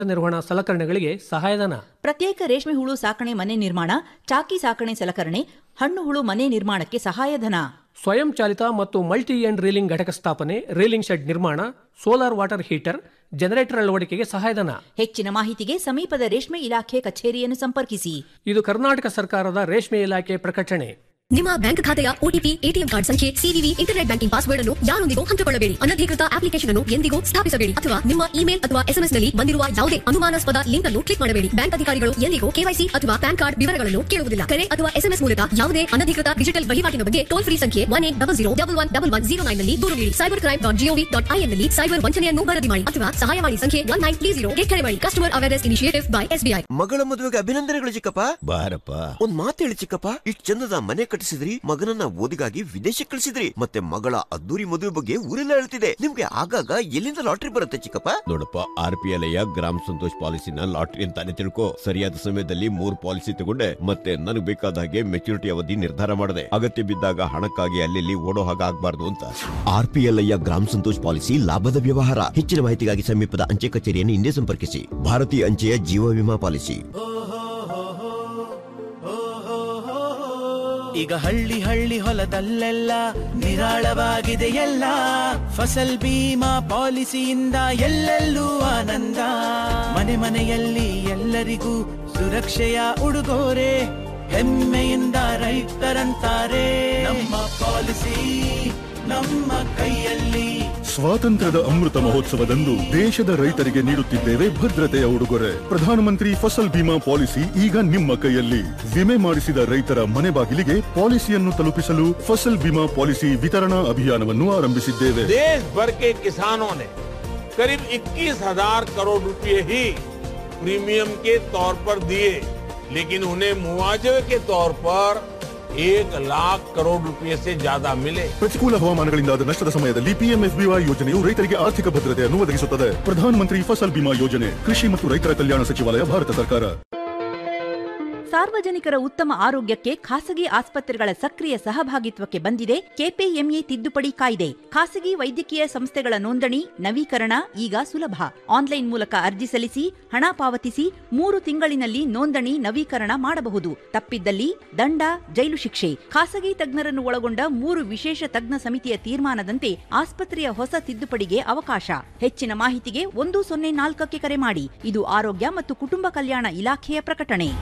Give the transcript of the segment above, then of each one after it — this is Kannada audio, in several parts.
ನಿರ್ವಹಣಾ ಸಲಕರಣೆಗಳಿಗೆ ಸಹಾಯಧನ ಪ್ರತ್ಯೇಕ ರೇಷ್ಮೆ ಹುಳು ಸಾಕಣೆ ಮನೆ ನಿರ್ಮಾಣ ಚಾಕಿ ಸಾಕಣೆ ಸಲಕರಣೆ ಹಣ್ಣು ಹುಳು ಮನೆ ನಿರ್ಮಾಣಕ್ಕೆ ಸಹಾಯಧನ ಸ್ವಯಂ ಚಾಲಿತ ಮತ್ತು ಮಲ್ಟಿ ಎಂಡ್ ರೀಲಿಂಗ್ ಘಟಕ ಸ್ಥಾಪನೆ ರೀಲಿಂಗ್ ಶೆಡ್ ನಿರ್ಮಾಣ ಸೋಲಾರ್ ವಾಟರ್ ಹೀಟರ್ ಜನರೇಟರ್ ಅಳವಡಿಕೆಗೆ ಸಹಾಯಧನ ಹೆಚ್ಚಿನ ಮಾಹಿತಿಗೆ ಸಮೀಪದ ರೇಷ್ಮೆ ಇಲಾಖೆ ಕಚೇರಿಯನ್ನು ಸಂಪರ್ಕಿಸಿ ಇದು ಕರ್ನಾಟಕ ಸರ್ಕಾರದ ರೇಷ್ಮೆ ಇಲಾಖೆ ಪ್ರಕಟಣೆ ನಿಮ್ಮ ಬ್ಯಾಂಕ್ ಖಾತೆಯ ಓಟಿಪಿ ಎಟಿಎಂ ಕಾರ್ಡ್ ಸಂಖ್ಯೆ ಸಿವಿವಿ ಇಂಟರ್ನೆಟ್ ಬ್ಯಾಂಕಿಂಗ್ ಪಾಸ್ವರ್ಡ್ ಅನ್ನು ಯಾರೊಂದಿಗೂ ಹಂಚಿಕೊಳ್ಳಬೇಡಿ ಅನಧಿಕೃತ ಅಪ್ಲಿಕೇಶನ್ ಅನ್ನು ಎಂದಿಗೂ ಸ್ಥಾಪಿಸಬೇಡಿ ಅಥವಾ ನಿಮ್ಮ ಇಮೇಲ್ ಅಥವಾ ಎಸ್ಎಂಎಸ್ ನಲ್ಲಿ ಬಂದಿರುವ ಯಾವುದೇ ಅನುಮಾನಾಸ್ಪದ ಲಿಂಕ್ ಅನ್ನು ಕ್ಲಿಕ್ ಮಾಡಬೇಡಿ ಬ್ಯಾಂಕ್ ಅಧಿಕಾರಿಗಳು ಎಂದಿಗೂ ಕೆವೈಸಿ ಅಥವಾ ಪ್ಯಾನ್ ಕಾರ್ಡ್ ವಿವರಗಳನ್ನು ಕೇಳುವುದಿಲ್ಲ ಕರೆ ಅಥವಾ ಎಸ್ಎಂಎಸ್ ಮೂಲಕ ಯಾವುದೇ ಅನಧಿಕೃತ ಡಿಜಿಟಲ್ ವಹಿವಾಟಿನ ಬಗ್ಗೆ ಟೋಲ್ ಫ್ರೀ ಸಂಖ್ಯೆ one eight double zero double one double one zero nine ನಲ್ಲಿ ದೂರು ನೀಡಿ cyber crime dot GOV dot IN ನಲ್ಲಿ ಸೈಬರ್ ವಂಚನೆಯನ್ನು ವರದಿ ಮಾಡಿ ಅಥವಾ ಸಹಾಯವಾಣಿ ಸಂಖ್ಯೆ ಒನ್ ನೈನ್ ತ್ರೀ ಜೀರೋ ಕರೆ ಮಾಡಿ customer awareness initiative by SBI ಮಗಳ ಮದುವೆಗೆ ಅಭಿನಂದನೆಗಳು ಚಿಕ್ಕಪ್ಪ ಬಾರಪ್ಪ ಒಂದ್ ಮಾತು ಹೇಳಿ ಚಿಕ್ಕಪ್ಪ ಇಷ್ಟ್ ಚಂದದ ಮನೆ ಕಟ್ಟಿಸಿದ್ರಿ ಮಗನನ್ನ ಓದಿಗಾಗಿ ವಿದೇಶಕ್ಕೆ ಕಳಿಸಿದ್ರಿ ಮತ್ತೆ ಮಗಳ ಅದ್ದೂರಿ ಮದುವೆ ಬಗ್ಗೆ ಊರೆಲ್ಲ ಹೇಳ್ತಿದೆ ನಿಮ್ಗೆ ಆಗಾಗ ಎಲ್ಲಿಂದ ಲಾಟ್ರಿ ಬರುತ್ತೆ ಚಿಕ್ಕಪ್ಪ ನೋಡಪ್ಪ R P L gram Santosh ಪಾಲಿಸಿನ ಲಾಟ್ರಿ ಅಂತಾನೆ ತಿಳ್ಕೊ ಸರಿಯಾದ ಸಮಯದಲ್ಲಿ ಮೂರ್ ಪಾಲಿಸಿ ತಗೊಂಡೆ ಮತ್ತೆ ನನಗೆ ಬೇಕಾದ ಹಾಗೆ ಮೆಚುರಿಟಿ ಅವಧಿ ನಿರ್ಧಾರ ಮಾಡಿದೆ ಅಗತ್ಯ ಬಿದ್ದಾಗ ಹಣಕ್ಕಾಗಿ ಅಲ್ಲಿ ಓಡೋ ಹಾಗೆ ಆಗ್ಬಾರ್ದು ಅಂತ R P L gram Santosh policy ಲಾಭದ ವ್ಯವಹಾರ ಹೆಚ್ಚಿನ ಮಾಹಿತಿಗಾಗಿ ಸಮೀಪದ ಅಂಚೆ ಕಚೇರಿಯನ್ನು ಹಿಂದೆ ಸಂಪರ್ಕಿಸಿ ಭಾರತೀಯ ಅಂಚೆಯ ಜೀವ ವಿಮಾ ಪಾಲಿಸಿ ಈಗ ಹಳ್ಳಿ ಹಳ್ಳಿ ಹೊಲದಲ್ಲೆಲ್ಲ ನಿರಾಳವಾಗಿದೆ ಎಲ್ಲ ಫಸಲ್ ಬೀಮಾ ಪಾಲಿಸಿಯಿಂದ ಎಲ್ಲೆಲ್ಲೂ ಆನಂದ ಮನೆ ಮನೆಯಲ್ಲಿ ಎಲ್ಲರಿಗೂ ಸುರಕ್ಷೆಯ ಉಡುಗೊರೆ ಹೆಮ್ಮೆಯಿಂದ ರೈತರಂತಾರೆ ನಮ್ಮ ಪಾಲಿಸಿ ನಮ್ಮ ಕೈಯಲ್ಲಿ ಸ್ವಾತಂತ್ರ್ಯದ ಅಮೃತ ಮಹೋತ್ಸವದಂದು ದೇಶದ ರೈತರಿಗೆ ನೀಡುತ್ತಿದ್ದೇವೆ ಭದ್ರತೆಯ ಉಡುಗೊರೆ ಪ್ರಧಾನಮಂತ್ರಿ ಫಸಲ್ ಬಿಮಾ ಪಾಲಿಸಿ ಈಗ ನಿಮ್ಮ ಕೈಯಲ್ಲಿ ವಿಮೆ ಮಾಡಿಸಿದ ರೈತರ ಮನೆ ಬಾಗಿಲಿಗೆ ಪಾಲಿಸಿಯನ್ನು ತಲುಪಿಸಲು ಫಸಲ್ ಬಿಮಾ ಪಾಲಿಸಿ ವಿತರಣಾ ಅಭಿಯಾನವನ್ನು ಆರಂಭಿಸಿದ್ದೇವೆ देश भर के किसानों ने करीब 21,000 करोड़ रुपए ही प्रीमियम के तौर पर दिए लेकिन उन्हें मुआवजे के तौर पर एक लाख करोड़ रुपए से ज्यादा मिले ಪ್ರತಿಕೂಲ ಹವಾಮಾನಗಳಿಂದಾದ ನಷ್ಟದ ಸಮಯದಲ್ಲಿ ಪಿಎಂಎಫ್ಬಿವೈ ಯೋಜನೆಯು ರೈತರಿಗೆ ಆರ್ಥಿಕ ಭದ್ರತೆಯನ್ನು ಒದಗಿಸುತ್ತದೆ ಪ್ರಧಾನಮಂತ್ರಿ ಫಸಲ್ ಬಿಮಾ ಯೋಜನೆ ಕೃಷಿ ಮತ್ತು ರೈತರ ಕಲ್ಯಾಣ ಸಚಿವಾಲಯ ಭಾರತ ಸರ್ಕಾರ ಸಾರ್ವಜನಿಕರ ಉತ್ತಮ ಆರೋಗ್ಯಕ್ಕೆ ಖಾಸಗಿ ಆಸ್ಪತ್ರೆಗಳ ಸಕ್ರಿಯ ಸಹಭಾಗಿತ್ವಕ್ಕೆ ಬಂದಿದೆ ಕೆಪಿಎಂಇ ತಿದ್ದುಪಡಿ ಕಾಯ್ದೆ ಖಾಸಗಿ ವೈದ್ಯಕೀಯ ಸಂಸ್ಥೆಗಳ ನೋಂದಣಿ ನವೀಕರಣ ಈಗ ಸುಲಭ ಆನ್ಲೈನ್ ಮೂಲಕ ಅರ್ಜಿ ಸಲ್ಲಿಸಿ ಹಣ ಪಾವತಿಸಿ ಮೂರು ತಿಂಗಳಿನಲ್ಲಿ ನೋಂದಣಿ ನವೀಕರಣ ಮಾಡಬಹುದು ತಪ್ಪಿದ್ದಲ್ಲಿ ದಂಡ ಜೈಲು ಶಿಕ್ಷೆ ಖಾಸಗಿ ತಜ್ಞರನ್ನು ಒಳಗೊಂಡ ಮೂರು ವಿಶೇಷ ತಜ್ಞ ಸಮಿತಿಯ ತೀರ್ಮಾನದಂತೆ ಆಸ್ಪತ್ರೆಯ ಹೊಸ ತಿದ್ದುಪಡಿಗೆ ಅವಕಾಶ ಹೆಚ್ಚಿನ ಮಾಹಿತಿಗೆ ಒಂದು ಸೊನ್ನೆ ನಾಲ್ಕಕ್ಕೆ ಕರೆ ಮಾಡಿ ಇದು ಆರೋಗ್ಯ ಮತ್ತು ಕುಟುಂಬ ಕಲ್ಯಾಣ ಇಲಾಖೆಯ ಪ್ರಕಟಣೆ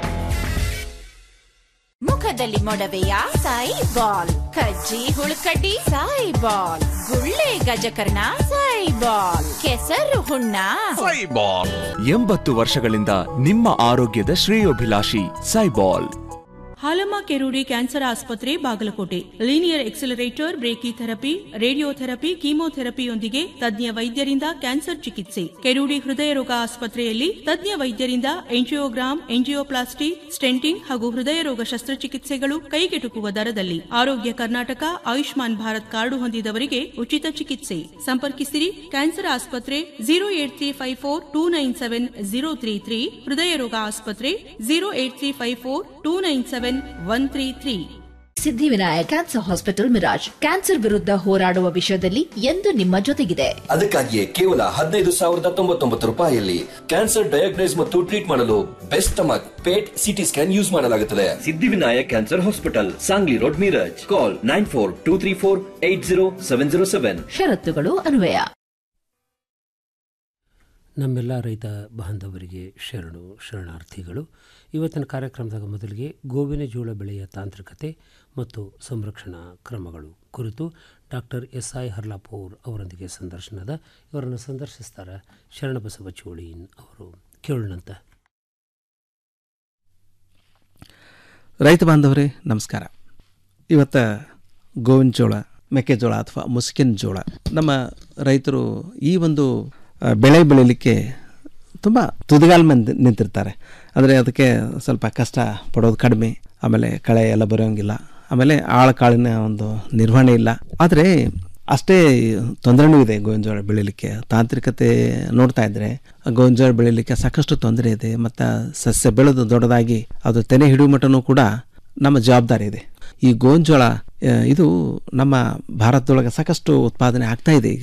ಮುಖದಲ್ಲಿ ಮೊಡವೆಯ ಸಾಯಿ ಬಾಲ್ ಕಜ್ಜಿ ಹುಳುಕಡ್ಡಿ ಸಾಯಿ ಬಾಲ್ ಗುಳ್ಳೆ ಗಜಕರ್ಣ ಸಾಯಿ ಬಾಲ್ ಕೆಸರು ಹುಣ್ಣ ಎಂಬತ್ತು ವರ್ಷಗಳಿಂದ ನಿಮ್ಮ ಆರೋಗ್ಯದ ಶ್ರೇಯೋಭಿಲಾಷಿ ಸೈಬಾಲ್ ಹಾಲಮ್ಮ ಕೆರೂಡಿ ಕ್ಯಾನ್ಸರ್ ಆಸ್ಪತ್ರೆ Bagalkote linear accelerator brachytherapy radiotherapy ಕೀಮೋಥೆರಪಿಯೊಂದಿಗೆ ತಜ್ಞ ವೈದ್ಯರಿಂದ ಕ್ಯಾನ್ಸರ್ ಚಿಕಿತ್ಸೆ ಕೆರೂಡಿ ಹೃದಯ ರೋಗ ಆಸ್ಪತ್ರೆಯಲ್ಲಿ ತಜ್ಞ ವೈದ್ಯರಿಂದ ಎಂಜಿಯೋಗ್ರಾಮ್ ಎಂಜಿಯೋಪ್ಲಾಸ್ಟಿ ಸ್ಟೆಂಟಿಂಗ್ ಹಾಗೂ ಹೃದಯ ರೋಗ ಶಸ್ತ್ರಚಿಕಿತ್ಸೆಗಳು ಕೈಗೆಟುಕುವ ದರದಲ್ಲಿ ಆರೋಗ್ಯ ಕರ್ನಾಟಕ ಆಯುಷ್ಮಾನ್ ಭಾರತ್ ಕಾರ್ಡು ಹೊಂದಿದವರಿಗೆ ಉಚಿತ ಚಿಕಿತ್ಸೆ ಸಂಪರ್ಕಿಸಿರಿ ಕ್ಯಾನ್ಸರ್ ಆಸ್ಪತ್ರೆ zero eight three five four two nine seven zero three three ಹೃದಯ ರೋಗ ಆಸ್ಪತ್ರೆ zero eight three five four two nine seven one three three Siddhivinayak cancer hospital Miraj cancer ವಿರುದ್ಧ ಹೋರಾಡುವ ವಿಷಯದಲ್ಲಿ ಎಂದು ನಿಮ್ಮ ಜೊತೆಗಿದೆ ಅದಕ್ಕಾಗಿಯೇ ಕೇವಲ ಹದಿನೈದು ಸಾವಿರದ ತೊಂಬತ್ತೊಂಬತ್ತು ರೂಪಾಯಿಯಲ್ಲಿ ಕ್ಯಾನ್ಸರ್ ಡಯಾಗ್ನೈಸ್ ಮತ್ತು ಟ್ರೀಟ್ ಮಾಡಲು best stomach PET CT scan use ಮಾಡಲಾಗುತ್ತದೆ Siddhivinayak cancer hospital Sangli road Miraj call nine four two three four eight zero seven zero seven ಷರತ್ತುಗಳು ಅನ್ವಯ ನಮ್ಮೆಲ್ಲ ರೈತ ಬಾಂಧವರಿಗೆ ಶರಣು ಶರಣಾರ್ಥಿಗಳು ಇವತ್ತಿನ ಕಾರ್ಯಕ್ರಮದಾಗ ಮೊದಲಿಗೆ ಗೋವಿನ ಜೋಳ ಬೆಳೆಯ ತಾಂತ್ರಿಕತೆ ಮತ್ತು ಸಂರಕ್ಷಣಾ ಕ್ರಮಗಳು ಕುರಿತು ಡಾಕ್ಟರ್ ಎಸ್ ಐ ಹರ್ಲಾಪುರ್ ಅವರೊಂದಿಗೆ ಸಂದರ್ಶನದ ಇವರನ್ನು ಸಂದರ್ಶಿಸ್ತಾರೆ ಶರಣಬಸವ ಚೋಳೀನ್ ಅವರು ಕೇಳೋಣಂತ ರೈತ ಬಾಂಧವರೇ ನಮಸ್ಕಾರ ಇವತ್ತು ಗೋವಿನ ಜೋಳ ಮೆಕ್ಕೆಜೋಳ ಅಥವಾ ಮುಸ್ಕಿನ ಜೋಳ ನಮ್ಮ ರೈತರು ಈ ಒಂದು ಆ, ಬೆಳೆ ಬೆಳೀಲಿಕ್ಕೆ ತುಂಬ ತುದಿಗಾಲ ಮಂದಿ ನಿಂತಿರ್ತಾರೆ ಅಂದರೆ ಅದಕ್ಕೆ ಸ್ವಲ್ಪ ಕಷ್ಟ ಪಡೋದು ಕಡಿಮೆ ಆಮೇಲೆ ಕಳೆ ಎಲ್ಲ ಬರೋಂಗಿಲ್ಲ ಆಮೇಲೆ ಆಳ ಕಾಳಿನ ಒಂದು ನಿರ್ವಹಣೆ ಇಲ್ಲ ಆದರೆ ಅಷ್ಟೇ ತೊಂದರೆನೂ ಇದೆ ಗೋವಿನ ಜೋಳ ಬೆಳೀಲಿಕ್ಕೆ ತಾಂತ್ರಿಕತೆ ನೋಡ್ತಾ ಇದ್ದರೆ ಗೋವಿನ ಜೋಳ ಬೆಳೀಲಿಕ್ಕೆ ಸಾಕಷ್ಟು ತೊಂದರೆ ಇದೆ ಮತ್ತು ಸಸ್ಯ ಬೆಳೆದು ದೊಡ್ಡದಾಗಿ ಅದು ತೆನೆ ಹಿಡಿಯುವ ಮಟ್ಟನೂ ಕೂಡ ನಮ್ಮ ಜವಾಬ್ದಾರಿ ಇದೆ ಈ ಗೋವಿನ ಜೋಳ ಆ, ಇದು ನಮ್ಮ ಭಾರತದೊಳಗೆ ಸಾಕಷ್ಟು ಉತ್ಪಾದನೆ ಆಗ್ತಾ ಇದೆ ಈಗ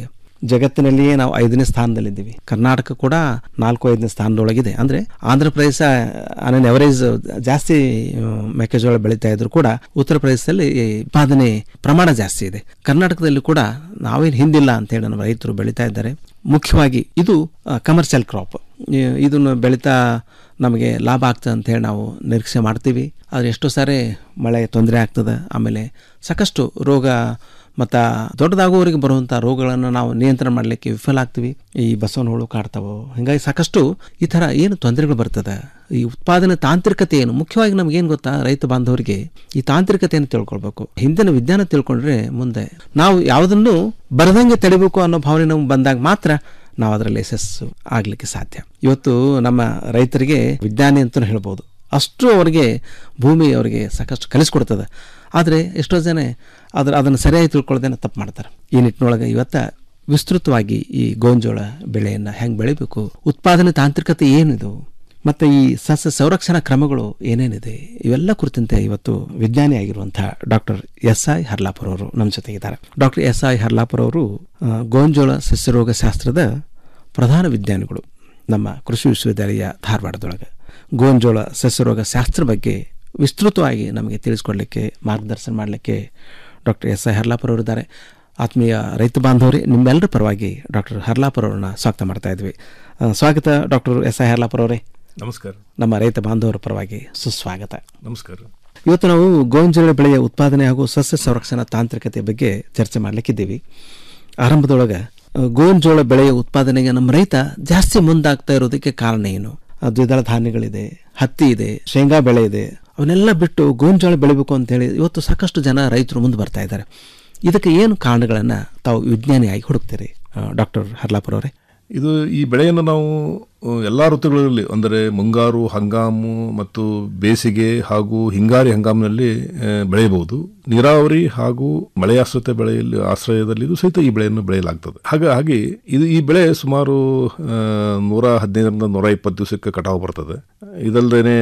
ಜಗತ್ತಿನಲ್ಲಿಯೇ ನಾವು ಐದನೇ ಸ್ಥಾನದಲ್ಲಿದ್ದೀವಿ ಕರ್ನಾಟಕ ಕೂಡ ನಾಲ್ಕು ಐದನೇ ಸ್ಥಾನದೊಳಗಿದೆ ಅಂದರೆ ಆಂಧ್ರ ಪ್ರದೇಶ ಆನ್ ಎವರೇಜ್ ಜಾಸ್ತಿ ಆ, ಮೆಕ್ಕೆಜೋಳ ಬೆಳೀತಾ ಇದ್ರು ಕೂಡ ಉತ್ತರ ಪ್ರದೇಶದಲ್ಲಿ ಈ ಉತ್ಪಾದನೆ ಪ್ರಮಾಣ ಜಾಸ್ತಿ ಇದೆ ಕರ್ನಾಟಕದಲ್ಲಿ ಕೂಡ ನಾವೇನು ಹಿಂದಿಲ್ಲ ಅಂತೇಳಿ ನಮ್ಮ ರೈತರು ಬೆಳೀತಾ ಇದ್ದಾರೆ ಮುಖ್ಯವಾಗಿ ಇದು ಕಮರ್ಷಿಯಲ್ ಕ್ರಾಪ್ ಇದನ್ನು ಬೆಳೀತಾ ನಮಗೆ ಲಾಭ ಆಗ್ತದೆ ಅಂತ ಹೇಳಿ ನಾವು ನಿರೀಕ್ಷೆ ಮಾಡ್ತೀವಿ ಆದರೆ ಎಷ್ಟೋ ಸಾರಿ ಮಳೆ ತೊಂದರೆ ಆಗ್ತದೆ ಆಮೇಲೆ ಸಾಕಷ್ಟು ರೋಗ ಮತ್ತು ದೊಡ್ಡದಾಗುವವರೆಗೆ ಬರುವಂಥ ರೋಗಗಳನ್ನು ನಾವು ನಿಯಂತ್ರಣ ಮಾಡಲಿಕ್ಕೆ ವಿಫಲ ಆಗ್ತೀವಿ ಈ ಬಸವನ ಹುಳು ಕಾಡ್ತಾವೋ ಹೀಗಾಗಿ ಸಾಕಷ್ಟು ಈ ಥರ ಏನು ತೊಂದರೆಗಳು ಬರ್ತದೆ ಈ ಉತ್ಪಾದನೆ ತಾಂತ್ರಿಕತೆ ಏನು ಮುಖ್ಯವಾಗಿ ನಮಗೇನು ಗೊತ್ತಾ ರೈತ ಬಾಂಧವರಿಗೆ ಈ ತಾಂತ್ರಿಕತೆಯನ್ನು ತಿಳ್ಕೊಳ್ಬೇಕು ಹಿಂದಿನ ವಿಜ್ಞಾನ ತಿಳ್ಕೊಂಡ್ರೆ ಮುಂದೆ ನಾವು ಯಾವುದನ್ನು ಬರದಂಗೆ ತಡಿಬೇಕು ಅನ್ನೋ ಭಾವನೆ ನಮ್ಗೆ ಬಂದಾಗ ಮಾತ್ರ ನಾವು ಅದರಲ್ಲಿ ಯಶಸ್ಸು ಆಗಲಿಕ್ಕೆ ಸಾಧ್ಯ ಇವತ್ತು ನಮ್ಮ ರೈತರಿಗೆ ವಿಜ್ಞಾನಿ ಅಂತಲೂ ಹೇಳ್ಬೋದು ಅಷ್ಟು ಅವರಿಗೆ ಭೂಮಿ ಅವರಿಗೆ ಸಾಕಷ್ಟು ಕಲಿಸ್ಕೊಡ್ತದೆ ಆದರೆ ಎಷ್ಟೋ ಜನ ಅದ್ರ ಅದನ್ನು ಸರಿಯಾಗಿ ತಿಳ್ಕೊಳ್ಳೋದೇನೆ ತಪ್ಪು ಮಾಡ್ತಾರೆ ಈ ನಿಟ್ಟಿನೊಳಗೆ ಇವತ್ತ ವಿಸ್ತೃತವಾಗಿ ಈ ಗೋಂಜೋಳ ಬೆಳೆಯನ್ನು ಹೆಂಗೆ ಬೆಳಿಬೇಕು ಉತ್ಪಾದನೆ ತಾಂತ್ರಿಕತೆ ಏನಿದು ಮತ್ತು ಈ ಸಸ್ಯ ಸಂರಕ್ಷಣಾ ಕ್ರಮಗಳು ಏನೇನಿದೆ ಇವೆಲ್ಲ ಕುರಿತಂತೆ ಇವತ್ತು ವಿಜ್ಞಾನಿ ಆಗಿರುವಂಥ ಡಾಕ್ಟರ್ ಎಸ್ ಐ ಹರ್ಲಾಪುರ ಅವರು ನಮ್ಮ ಜೊತೆಗಿದ್ದಾರೆ ಡಾಕ್ಟರ್ ಎಸ್ ಐ ಹರ್ಲಾಪುರ ಅವರು ಆ, ಗೋಂಜೋಳ ಸಸ್ಯರೋಗ ಶಾಸ್ತ್ರದ ಪ್ರಧಾನ ವಿಜ್ಞಾನಿಗಳು ನಮ್ಮ ಕೃಷಿ ವಿಶ್ವವಿದ್ಯಾಲಯ ಧಾರವಾಡದೊಳಗೆ ಗೋಂಜೋಳ ಸಸ್ಯರೋಗ ಶಾಸ್ತ್ರ ಬಗ್ಗೆ ವಿಸ್ತೃತವಾಗಿ ನಮಗೆ ತಿಳಿಸ್ಕೊಡ್ಲಿಕ್ಕೆ ಮಾರ್ಗದರ್ಶನ ಮಾಡಲಿಕ್ಕೆ ಡಾಕ್ಟರ್ ಎಸ್ ಐ ಹರ್ಲಾಪುರ ಅವರಿದ್ದಾರೆ ಆತ್ಮೀಯ ರೈತ ಬಾಂಧವರೇ ನಿಮ್ಮೆಲ್ಲರ ಪರವಾಗಿ ಡಾಕ್ಟರ್ ಹರ್ಲಾಪುರ ಅವರನ್ನ ಸ್ವಾಗತ ಮಾಡ್ತಾ ಇದ್ವಿ ಆ, ಸ್ವಾಗತ ಡಾಕ್ಟರ್ ಎಸ್ ಐ ಹರ್ಲಾಪುರ ಅವರೇ ನಮಸ್ಕಾರ ನಮ್ಮ ರೈತ ಬಾಂಧವರ ಪರವಾಗಿ ಸುಸ್ವಾಗತ ನಮಸ್ಕಾರ ಇವತ್ತು ನಾವು ಗೋಂಜಾಳ ಬೆಳೆಯ ಉತ್ಪಾದನೆ ಹಾಗೂ ಸಸ್ಯ ಸಂರಕ್ಷಣಾ ತಾಂತ್ರಿಕತೆ ಬಗ್ಗೆ ಚರ್ಚೆ ಮಾಡಲಿಕ್ಕಿದ್ದೀವಿ ಆರಂಭದೊಳಗೆ ಆ, ಗೋಂಜೋಳ ಬೆಳೆಯ ಉತ್ಪಾದನೆಗೆ ನಮ್ಮ ರೈತ ಜಾಸ್ತಿ ಮುಂದಾಗ್ತಾ ಇರೋದಕ್ಕೆ ಕಾರಣ ಏನು ಆ, ದ್ವಿದಳ ಧಾನ್ಯಗಳಿದೆ ಹತ್ತಿ ಇದೆ ಶೇಂಗಾ ಬೆಳೆ ಇದೆ ಅವನ್ನೆಲ್ಲ ಬಿಟ್ಟು ಗೋಂಜೋಳ ಬೆಳಿಬೇಕು ಅಂತೇಳಿ ಇವತ್ತು ಸಾಕಷ್ಟು ಜನ ರೈತರು ಮುಂದೆ ಬರ್ತಾ ಇದ್ದಾರೆ ಇದಕ್ಕೆ ಏನು ಕಾರಣಗಳನ್ನು ತಾವು ವಿಜ್ಞಾನಿಯಾಗಿ ಹುಡುಕ್ತೀರಿ ಡಾಕ್ಟರ್ ಹರ್ಲಾಪುರ ಅವರೇ ಇದು ಈ ಬೆಳೆಯನ್ನು ನಾವು ಎಲ್ಲ ಋತುಗಳಲ್ಲಿ ಅಂದರೆ ಮುಂಗಾರು ಹಂಗಾಮು ಮತ್ತು ಬೇಸಿಗೆ ಹಾಗೂ ಹಿಂಗಾರಿ ಹಂಗಾಮಿನಲ್ಲಿ ಆ, ಬೆಳೆಯಬಹುದು ನೀರಾವರಿ ಹಾಗೂ ಮಳೆಯಾಶ್ರಿತ ಬೆಳೆಯಲ್ಲಿ ಆಶ್ರಯದಲ್ಲಿ ಇದು ಸಹಿತ ಈ ಬೆಳೆಯನ್ನು ಬೆಳೆಯಲಾಗ್ತದೆ ಹಾಗಾಗಿ ಇದು ಈ ಬೆಳೆ ಸುಮಾರು ಆ, ನೂರ ಹದಿನೈದರಿಂದ ನೂರ ಇಪ್ಪತ್ತು ದಿವಸಕ್ಕೆ ಕಟಾವು ಬರ್ತದೆ ಇದಲ್ಲದೆ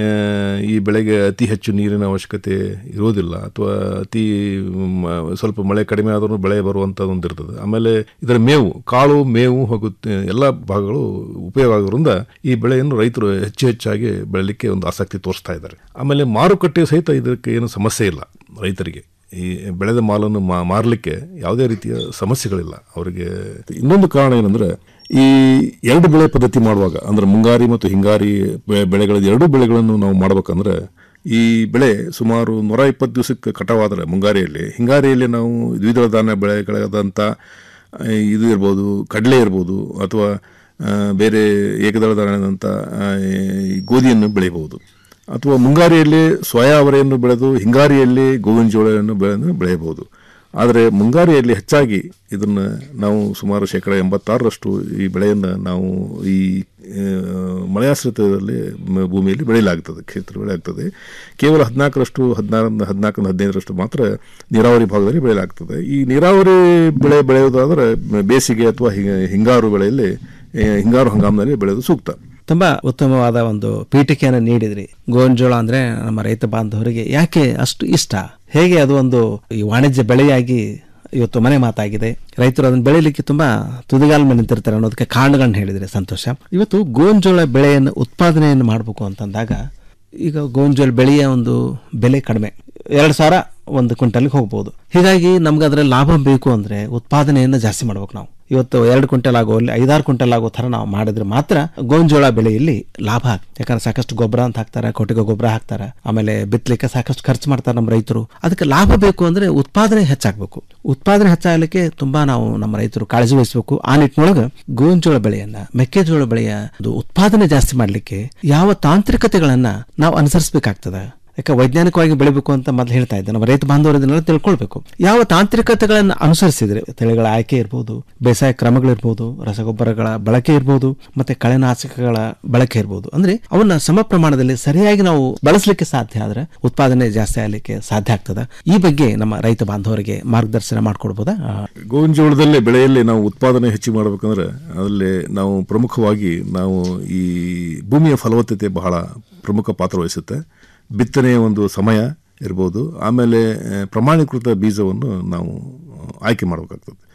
ಈ ಬೆಳೆಗೆ ಅತಿ ಹೆಚ್ಚು ನೀರಿನ ಅವಶ್ಯಕತೆ ಇರೋದಿಲ್ಲ ಅಥವಾ ಅತಿ ಮ, ಸ್ವಲ್ಪ ಮಳೆ ಕಡಿಮೆ ಆದರೂ ಬೆಳೆ ಬರುವಂಥದ್ದು ಒಂದು ಇರ್ತದೆ ಆಮೇಲೆ ಇದರ ಮೇವು ಕಾಳು ಮೇವು ಹಾಗೂ ತ- ಎಲ್ಲ ಭಾಗಗಳು ಉಪಯೋಗ ಆಗೋದ್ರಿಂದ ಈ ಬೆಳೆಯನ್ನು ರೈತರು ಹೆಚ್ಚು ಹೆಚ್ಚಾಗಿ ಬೆಳಲಿಕ್ಕೆ ಒಂದು ಆಸಕ್ತಿ ತೋರಿಸ್ತಾ ಇದ್ದಾರೆ ಆಮೇಲೆ ಮಾರುಕಟ್ಟೆ ಸಹಿತ ಇದಕ್ಕೆ ಏನು ಸಮಸ್ಯೆ ಇಲ್ಲ ರೈತರಿಗೆ ಈ ಬೆಳೆದ ಮಾಲನ್ನು ಮಾ ಮಾರಲಿಕ್ಕೆ ಯಾವುದೇ ರೀತಿಯ ಸಮಸ್ಯೆಗಳಿಲ್ಲ ಅವರಿಗೆ ಇನ್ನೊಂದು ಕಾರಣ ಏನಂದ್ರೆ ಈ ಎರಡು ಬೆಳೆ ಪದ್ಧತಿ ಮಾಡುವಾಗ ಅಂದ್ರೆ ಮುಂಗಾರಿ ಮತ್ತು ಹಿಂಗಾರಿ ಬೆ- ಬೆಳೆಗಳ ಎರಡೂ ಬೆಳೆಗಳನ್ನು ನಾವು ಮಾಡ್ಬೇಕಂದ್ರೆ ಈ ಬೆಳೆ ಸುಮಾರು ನೂರ ಇಪ್ಪತ್ತು ದಿವಸಕ್ಕೆ ಕಟಾವಾದರೆ ಮುಂಗಾರಿಯಲ್ಲಿ ಹಿಂಗಾರಿಯಲ್ಲಿ ನಾವು ದ್ವಿದಳ ಧಾನ್ಯ ಬೆಳೆಗಳಾದಂಥ ಆ, ಇದು ಇರ್ಬೋದು ಕಡಲೆ ಇರ್ಬೋದು ಅಥವಾ ಆ, ಬೇರೆ ಏಕದಳ ಧಾನ್ಯದಂಥ ಆ, ಈ ಗೋಧಿಯನ್ನು ಬೆಳೆಯಬಹುದು ಅಥವಾ ಮುಂಗಾರಿಯಲ್ಲಿ ಸೋಯಾ ಅವರೆಯನ್ನು ಬೆಳೆದು ಹಿಂಗಾರಿಯಲ್ಲಿ ಗೋವಿನ ಜೋಳವನ್ನು ಬೆಳೆದು ಬೆಳೆಯಬಹುದು ಆದರೆ ಮುಂಗಾರಿಯಲ್ಲಿ ಹೆಚ್ಚಾಗಿ ಇದನ್ನು ನಾವು ಸುಮಾರು ಶೇಕಡ ಎಂಬತ್ತಾರರಷ್ಟು ಈ ಬೆಳೆಯನ್ನು ನಾವು ಈ ಆ, ಮಳೆಯಾಶ್ರಿತದಲ್ಲಿ ಮ- ಭೂಮಿಯಲ್ಲಿ ಬೆಳೆಯಲಾಗ್ತದೆ ಕ್ಷೇತ್ರ ಬೆಳೆಯಾಗ್ತದೆ ಕೇವಲ ಹದಿನಾಲ್ಕರಷ್ಟು ಹದಿನಾರರಿಂದ ಹದಿನಾಲ್ಕರಿಂದ ಹದಿನೈದರಷ್ಟು ಮಾತ್ರ ನೀರಾವರಿ ಭಾಗದಲ್ಲಿ ಬೆಳೆಯಲಾಗ್ತದೆ ಈ ನೀರಾವರಿ ಬೆಳೆ ಬೆಳೆಯೋದಾದರೆ ಬೇಸಿಗೆ ಅಥವಾ ಹಿ- ಹಿಂಗಾರು ಬೆಳೆಯಲ್ಲಿ ಆ, ಹಿಂಗಾರು ಹಂಗಾಮಿನಲ್ಲಿ ಬೆಳೆಯೋದು ಸೂಕ್ತ ತುಂಬ ಉತ್ತಮವಾದ ಒಂದು ಪೀಠಿಕೆಯನ್ನು ನೀಡಿದ್ರಿ ಗೋಂಜೋಳ ಅಂದ್ರೆ ನಮ್ಮ ರೈತ ಬಾಂಧವರಿಗೆ ಯಾಕೆ ಅಷ್ಟು ಇಷ್ಟ ಹೇಗೆ ಅದು ಒಂದು ಈ ವಾಣಿಜ್ಯ ಬೆಳೆಯಾಗಿ ಇವತ್ತು ಮನೆ ಮಾತಾಗಿದೆ ರೈತರು ಅದನ್ನು ಬೆಳೀಲಿಕ್ಕೆ ತುಂಬಾ ತುದಿಗಾಲ ಮೇಲೆ ನಿಂತಿರ್ತಾರೆ ಅನ್ನೋದಕ್ಕೆ ಕಾರಣಗಳನ್ನ ಹೇಳಿದ್ರೆ ಸಂತೋಷ ಇವತ್ತು ಗೋಂಜೋಳ ಬೆಳೆಯನ್ನು ಉತ್ಪಾದನೆಯನ್ನು ಮಾಡಬೇಕು ಅಂತಂದಾಗ ಈಗ ಗೋಂಜೋಳ ಬೆಳೆಯ ಒಂದು ಬೆಲೆ ಕಡಿಮೆ ಎರಡು ಸಾವಿರ ಒಂದು ಕ್ವಿಂಟಲ್ಗೆ ಹೋಗ್ಬೋದು ಹೀಗಾಗಿ ನಮ್ಗೆ ಅದರಲ್ಲಿ ಲಾಭ ಬೇಕು ಅಂದರೆ ಉತ್ಪಾದನೆಯನ್ನು ಜಾಸ್ತಿ ಮಾಡ್ಬೇಕು ನಾವು ಇವತ್ತು ಎರಡು ಕ್ವಿಂಟಲ್ ಆಗೋ ಅಲ್ಲಿ ಐದಾರು ಕ್ವಿಂಟಲ್ ಆಗೋ ಥರ ನಾವು ಮಾಡಿದ್ರೆ ಮಾತ್ರ ಗೋಂಜೋಳ ಬೆಳೆಯಲ್ಲಿ ಲಾಭ ಆಗ್ತದೆ ಯಾಕಂದ್ರೆ ಸಾಕಷ್ಟು ಗೊಬ್ಬರ ಅಂತ ಹಾಕ್ತಾರೆ ಕೊಟ್ಟಿಗೆ ಗೊಬ್ಬರ ಹಾಕ್ತಾರೆ ಆಮೇಲೆ ಬಿತ್ತಲಿಕ್ಕೆ ಸಾಕಷ್ಟು ಖರ್ಚು ಮಾಡ್ತಾರೆ ನಮ್ಮ ರೈತರು ಅದಕ್ಕೆ ಲಾಭ ಬೇಕು ಅಂದರೆ ಉತ್ಪಾದನೆ ಹೆಚ್ಚಾಗಬೇಕು ಉತ್ಪಾದನೆ ಹೆಚ್ಚಾಗಲಿಕ್ಕೆ ತುಂಬಾ ನಾವು ನಮ್ಮ ರೈತರು ಕಾಳಜಿ ವಹಿಸಬೇಕು ಆ ನಿಟ್ಟಿನೊಳಗೆ ಗೋಂಜೋಳ ಬೆಳೆಯನ್ನ ಮೆಕ್ಕೆಜೋಳ ಬೆಳೆಯ ಒಂದು ಉತ್ಪಾದನೆ ಜಾಸ್ತಿ ಮಾಡಲಿಕ್ಕೆ ಯಾವ ತಾಂತ್ರಿಕತೆಗಳನ್ನ ನಾವು ಅನುಸರಿಸಬೇಕಾಗ್ತದೆ ಯಾಕೆ ವೈಜ್ಞಾನಿಕವಾಗಿ ಬೆಳಿಬೇಕು ಅಂತ ಮೊದಲು ಹೇಳ್ತಾ ಇದ್ದೆ ನಮ್ಮ ರೈತ ಬಾಂಧವರು ಇದನ್ನೆಲ್ಲ ತಿಳ್ಕೊಳ್ಬೇಕು ಯಾವ ತಾಂತ್ರಿಕತೆಗಳನ್ನು ಅನುಸರಿಸಿದ್ರೆ ತಳಿಗಳ ಆಯ್ಕೆ ಇರ್ಬೋದು ಬೇಸಾಯ ಕ್ರಮಗಳಿರ್ಬೋದು ರಸಗೊಬ್ಬರಗಳ ಬಳಕೆ ಇರ್ಬೋದು ಮತ್ತೆ ಕಳೆನಾಶಕಗಳ ಬಳಕೆ ಇರ್ಬೋದು ಅಂದ್ರೆ ಅವನ್ನ ಸಮ ಪ್ರಮಾಣದಲ್ಲಿ ಸರಿಯಾಗಿ ನಾವು ಬಳಸಲಿಕ್ಕೆ ಸಾಧ್ಯ ಆದ್ರೆ ಉತ್ಪಾದನೆ ಜಾಸ್ತಿ ಆಗಲಿಕ್ಕೆ ಸಾಧ್ಯ ಆಗ್ತದ ಈ ಬಗ್ಗೆ ನಮ್ಮ ರೈತ ಬಾಂಧವರಿಗೆ ಮಾರ್ಗದರ್ಶನ ಮಾಡ್ಕೊಡ್ಬೋದಾ ಆ, ಗೋವಿನ ಜೋಳದಲ್ಲಿ ಬೆಳೆಯಲ್ಲಿ ನಾವು ಉತ್ಪಾದನೆ ಹೆಚ್ಚು ಮಾಡಬೇಕಂದ್ರೆ ಅದರಲ್ಲಿ ನಾವು ಪ್ರಮುಖವಾಗಿ ನಾವು ಈ ಭೂಮಿಯ ಫಲವತ್ತತೆ ಬಹಳ ಪ್ರಮುಖ ಪಾತ್ರ ವಹಿಸುತ್ತೆ ಬಿತ್ತನೆಯ ಒಂದು ಸಮಯ ಇರ್ಬೋದು ಆಮೇಲೆ ಆ, ಪ್ರಮಾಣೀಕೃತ ಬೀಜವನ್ನು ನಾವು ಆಯ್ಕೆ ಮಾಡಬೇಕಾಗ್ತದೆ